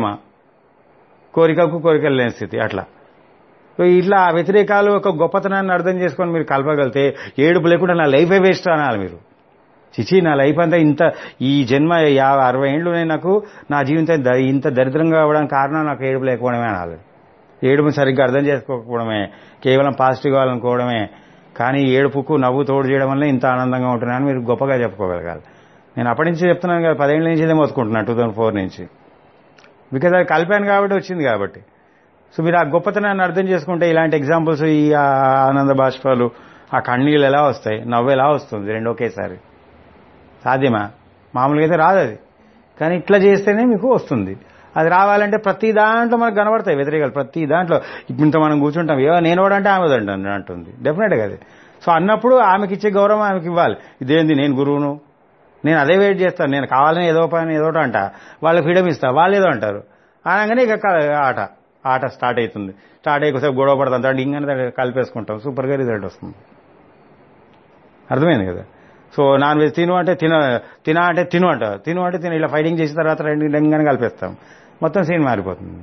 కోరికకు కోరికలు లేని స్థితి అట్లా సో ఇట్లా ఆ వ్యతిరేకాలు ఒక గొప్పతనాన్ని అర్థం చేసుకొని మీరు కలపగలితే ఏడుపు లేకుండా నా లైఫే వేస్ట్ అనాలి మీరు చిచి నా లైఫ్ అంతా ఇంత ఈ జన్మ యాభై అరవై ఏళ్ళు నేను నాకు నా జీవితం ద- ఇంత దరిద్రంగా అవ్వడానికి కారణం నాకు ఏడుపు లేకపోవడమే అనాలి ఏడుపు సరిగ్గా అర్థం చేసుకోకపోవడమే కేవలం పాజిటివ్ కావాలనుకోవడమే కానీ ఏడుపుకు నవ్వు తోడు చేయడం వల్ల ఇంత ఆనందంగా ఉంటున్నాను మీరు గొప్పగా చెప్పుకోగలగాలి నేను అప్పటి నుంచి చెప్తున్నాను కదా పదేళ్ళ నుంచి ఇదే మొత్తుకుంటున్నాను టూ థౌసండ్ ఫోర్ నుంచి బికాజ్ అది కలిపాను కాబట్టి వచ్చింది కాబట్టి సో మీరు ఆ గొప్పతనాన్ని అర్థం చేసుకుంటే ఇలాంటి ఎగ్జాంపుల్స్ ఈ ఆ ఆనంద బాష్పాలు ఆ కన్నీళ్ళు ఎలా వస్తాయి నవ్వు ఎలా వస్తుంది రెండు ఒకేసారి సాధ్యమా మామూలుగా అయితే రాదు అది కానీ ఇట్లా చేస్తేనే మీకు వస్తుంది అది రావాలంటే ప్రతి దాంట్లో మనకు కనబడతాయి వ్యతిరేకాలు ప్రతి దాంట్లో ఇప్పుడు ఇంత మనం కూర్చుంటాం ఏవో నేను కూడా అంటే ఆమె అంటుంది అంటుంది డెఫినెట్గా అది సో అన్నప్పుడు ఆమెకి ఇచ్చే గౌరవం ఆమెకి ఇవ్వాలి ఇదేంది నేను గురువును నేను అదే వెయిట్ చేస్తాను నేను కావాలని ఏదో పని ఏదో ఒకటి అంట వాళ్ళకి ఫ్రీడమ్ ఇస్తా వాళ్ళు ఏదో అంటారు అనగానే ఇక క- ఆట ఆట స్టార్ట్ అవుతుంది స్టార్ట్ అయ్యేసేపు గొడవ పడతాం తర్వాత ఇంకనే కలిపేసుకుంటాం సూపర్గా రిజల్ట్ వస్తుంది అర్థమైంది కదా సో నాన్ వెజ్ తిను అంటే తిన తిన అంటే తిను అంట తిను అంటే తిను ఇలా ఫైటింగ్ చేసిన తర్వాత రెండు డెంగానే కలిపేస్తాం మొత్తం సీన్ మారిపోతుంది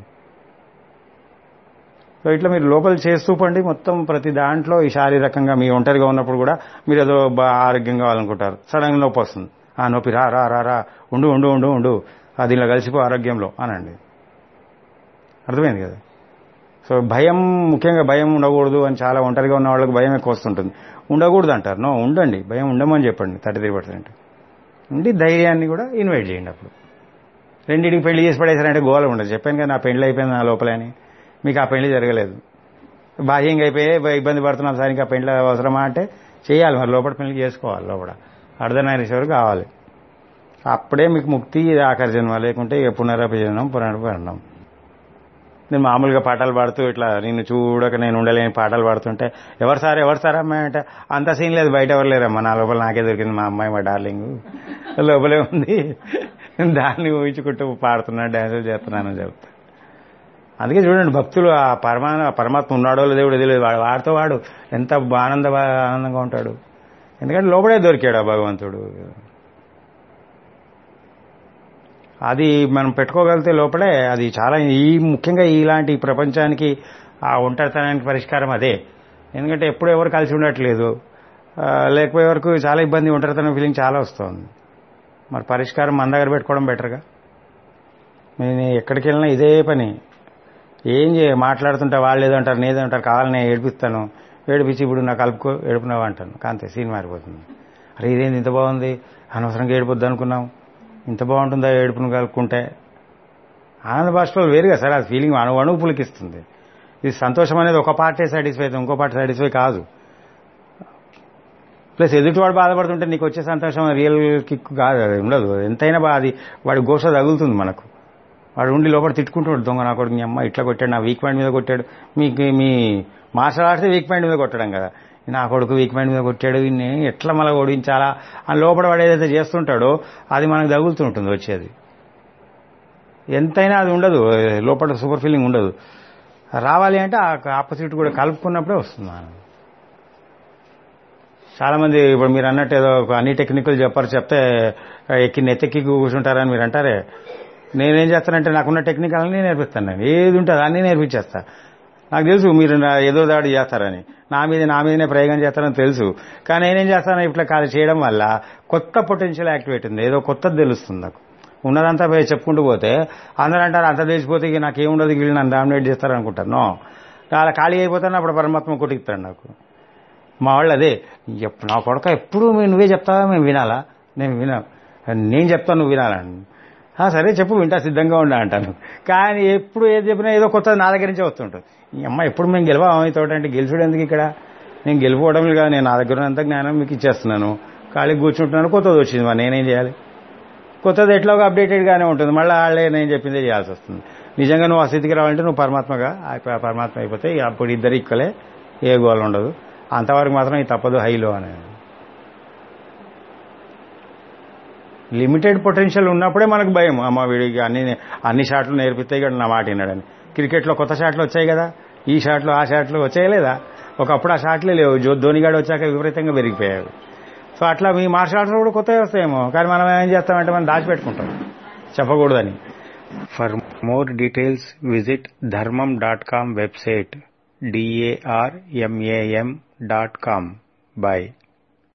సో ఇట్లా మీరు లోపల చేస్తూ పండి మొత్తం ప్రతి దాంట్లో ఈ శారీరకంగా మీ ఒంటరిగా ఉన్నప్పుడు కూడా మీరు ఏదో బా- ఆరోగ్యంగా కావాలనుకుంటారు సడన్గా నొప్పి వస్తుంది ఆ నొప్పి రా రా రా రా ఉండు ఉండు ఉండు ఉండు అది ఇలా కలిసిపో ఆరోగ్యంలో అనండి అర్థమైంది కదా సో భయం ముఖ్యంగా భయం ఉండకూడదు అని చాలా ఒంటరిగా ఉన్న వాళ్ళకి భయం ఎక్కువ వస్తుంటుంది ఉండకూడదు అంటారు నో ఉండండి భయం ఉండమని చెప్పండి థర్టీ త్రీ పర్సెంట్ ఉండి ధైర్యాన్ని కూడా ఇన్వైట్ చేయండి అప్పుడు రెండింటికి పెళ్లి చేసి పడేసారంటే గోల ఉండదు చెప్పాను కదా నా పెళ్లి అయిపోయింది నా లోపలే అని మీకు ఆ పెళ్లి జరగలేదు బాహ్యంగా అయిపోయి బ- ఇబ్బంది పడుతున్నాం సార్ ఇంకా పెళ్లి అవసరమా అంటే చేయాలి మరి లోపల పెళ్లి చేసుకోవాలి లోపల అర్ధనారీశ్వరు కావాలి అప్పుడే మీకు ముక్తి ఇది ఆఖరి జన్మ లేకుంటే ఇక పునరపి జన్మం పునరపరణం నేను మామూలుగా పాటలు పాడుతూ ఇట్లా నిన్ను చూడక నేను ఉండలేని పాటలు పాడుతుంటే ఎవరు సార్ ఎవరు సార్ అమ్మాయి అంటే అంత సీన్ లేదు బయట ఎవరు లేరమ్మా నా లోపల నాకే దొరికింది మా అమ్మాయి మా డార్లింగ్ లోపలే ఉంది దాన్ని ఊహించుకుంటూ పాడుతున్నా డ్యాన్సులు చేస్తున్నానని చెప్తా అందుకే చూడండి భక్తులు ఆ పరమా పరమాత్మ ఉన్నాడో లేదో కూడా తెలియదు వాడు వాడితో వాడు ఎంత ఆనంద ఆనందంగా ఉంటాడు ఎందుకంటే లోపలే దొరికాడు ఆ భగవంతుడు అది మనం పెట్టుకోగలిగితే లోపలే అది చాలా ఈ ముఖ్యంగా ఇలాంటి ప్రపంచానికి ఆ ఒంటరితనానికి పరిష్కారం అదే ఎందుకంటే ఎప్పుడు ఎవరు కలిసి ఉండట్లేదు ఆ, లేకపోయే వరకు చాలా ఇబ్బంది ఒంటరితనం ఫీలింగ్ చాలా వస్తుంది మరి పరిష్కారం మన దగ్గర పెట్టుకోవడం బెటర్గా నేను ఎక్కడికి వెళ్ళినా ఇదే పని ఏం చేయ మాట్లాడుతుంటే వాళ్ళు ఏదో అంటారు నేదో అంటారు కావాలని నేను ఏడిపిస్తాను ఏడిపించి ఇప్పుడు నాకు కలుపుకో ఏడుపున్నావు అంటాను అంతే సీన్ మారిపోతుంది అరే ఇదేంది ఇంత బాగుంది అనవసరంగా ఏడిపోద్ది అనుకున్నాం ఇంత బాగుంటుందా ఏడుపును కలుపుకుంటే ఆనంద భాషలో వేరుగా సార్ అది ఫీలింగ్ అణు అణువు పులికిస్తుంది ఇది సంతోషం అనేది ఒక పార్టే సాటిస్ఫై అవుతుంది ఇంకో పార్ట్ సాటిస్ఫై కాదు ప్లస్ ఎదుటివాడు బాధపడుతుంటే నీకు వచ్చే సంతోషం రియల్ కిక్ కాదు అది ఉండదు ఎంతైనా బా అది వాడి గోష తగులుతుంది మనకు వాడు ఉండి లోపల తిట్టుకుంటాడు దొంగ నా కొడుకు నీ అమ్మ ఇట్లా కొట్టాడు నా వీక్ పాయింట్ మీద కొట్టాడు మీకు మీ మార్షల్ ఆర్ట్స్ వీక్ పాయింట్ మీద కొట్టడం కదా నా కొడుకు వీక్ పాయింట్ మీద కొట్టాడు ఇన్ని ఎట్లా మళ్ళీ ఓడించాలా అని లోపల వాడు ఏదైతే చేస్తుంటాడో అది మనకు తగులుతుంటుంది వచ్చేది ఎంతైనా అది ఉండదు లోపల సూపర్ ఫీలింగ్ ఉండదు రావాలి అంటే ఆ ఆపోజిట్ కూడా కలుపుకున్నప్పుడే వస్తుంది ఆనందం చాలా మంది ఇప్పుడు మీరు అన్నట్టు ఏదో ఒక అన్ని టెక్నికల్ చెప్పారు చెప్తే ఎక్కి నెత్తెక్కి కూర్చుంటారని మీరు అంటారే నేనేం చేస్తానంటే నాకున్న టెక్నిక్ అన్నీ నేర్పిస్తాను నేను ఏది ఉంటుంది అన్నీ నేర్పించేస్తా నాకు తెలుసు మీరు నా ఏదో దాడి చేస్తారని నా మీద నా మీదనే ప్రయోగం చేస్తారని తెలుసు కానీ నేనేం చేస్తాను ఇట్లా కాదు చేయడం వల్ల కొత్త పొటెన్షియల్ యాక్టివేట్ ఉంది ఏదో కొత్తది తెలుస్తుంది నాకు ఉన్నదంతా పోయి చెప్పుకుంటూ పోతే అందరూ అంటారు అంత తెలిసిపోతే ఇక నాకేముండదు వీళ్ళు నన్ను డామినేట్ చేస్తారు అనుకుంటాను నో అలా ఖాళీ అయిపోతాను అప్పుడు పరమాత్మ కొట్టిస్తాడు నాకు మా వాళ్ళు అదే ఎప్- నా కొడక ఎప్పుడు మీ- నువ్వే చెప్తావా మేము వినాలా నేను వినా నేను చెప్తాను నువ్వు వినాలని "ఆ, సరే చెప్పు వింటా సిద్ధంగా ఉండా అంటాను కానీ ఎప్పుడు ఏది చెప్పినా ఏదో కొత్తది నా దగ్గర నుంచే వస్తుంటుంది ఈ అమ్మ ఎప్పుడు మేము గెలవాం తోట అంటే గెలుచుడు ఎందుకు ఇక్కడ నేను గెలుపుకోవడం కాదు నేను నా దగ్గర ఉన్నంత జ్ఞానం మీకు ఇచ్చేస్తున్నాను ఖాళీ కూర్చుంటున్నాను కొత్తది వచ్చింది మరి నేనేం చేయాలి కొత్తది ఎట్లాగో అప్డేటెడ్గానే ఉంటుంది మళ్ళీ వాళ్ళే నేను చెప్పిందే చేయాల్సి వస్తుంది నిజంగా నువ్వు ఆ స్థితికి రావాలంటే నువ్వు పరమాత్మగా ఆ పరమాత్మ అయిపోతే ఇక అప్పుడు ఇద్దరు ఇక్కలే ఏ గోల్ ఉండదు అంతవరకు మాత్రం ఇది తప్పదు హైలో అనేది లిమిటెడ్ పొటెన్షియల్ ఉన్నప్పుడే మనకు భయం అమ్మ వీడికి అన్ని అన్ని షాట్లు నేర్పితే ఇక్కడ నా మాట విన్నాడని క్రికెట్లో కొత్త షాట్లు వచ్చాయి కదా ఈ షాట్లు ఆ షాట్లు వచ్చాయి లేదా ఒకప్పుడు ఆ షాట్లే లేవు జో ధోనిగాడు వచ్చాక విపరీతంగా పెరిగిపోయాయి సో అట్లా మీ మార్షల్ ఆర్ట్స్ కూడా కొత్తవి వస్తాయేమో కానీ మనం ఏం చేస్తామంటే మనం దాచిపెట్టుకుంటాం చెప్పకూడదని for more details visit Dharmam dot com website D A R M A M dot com by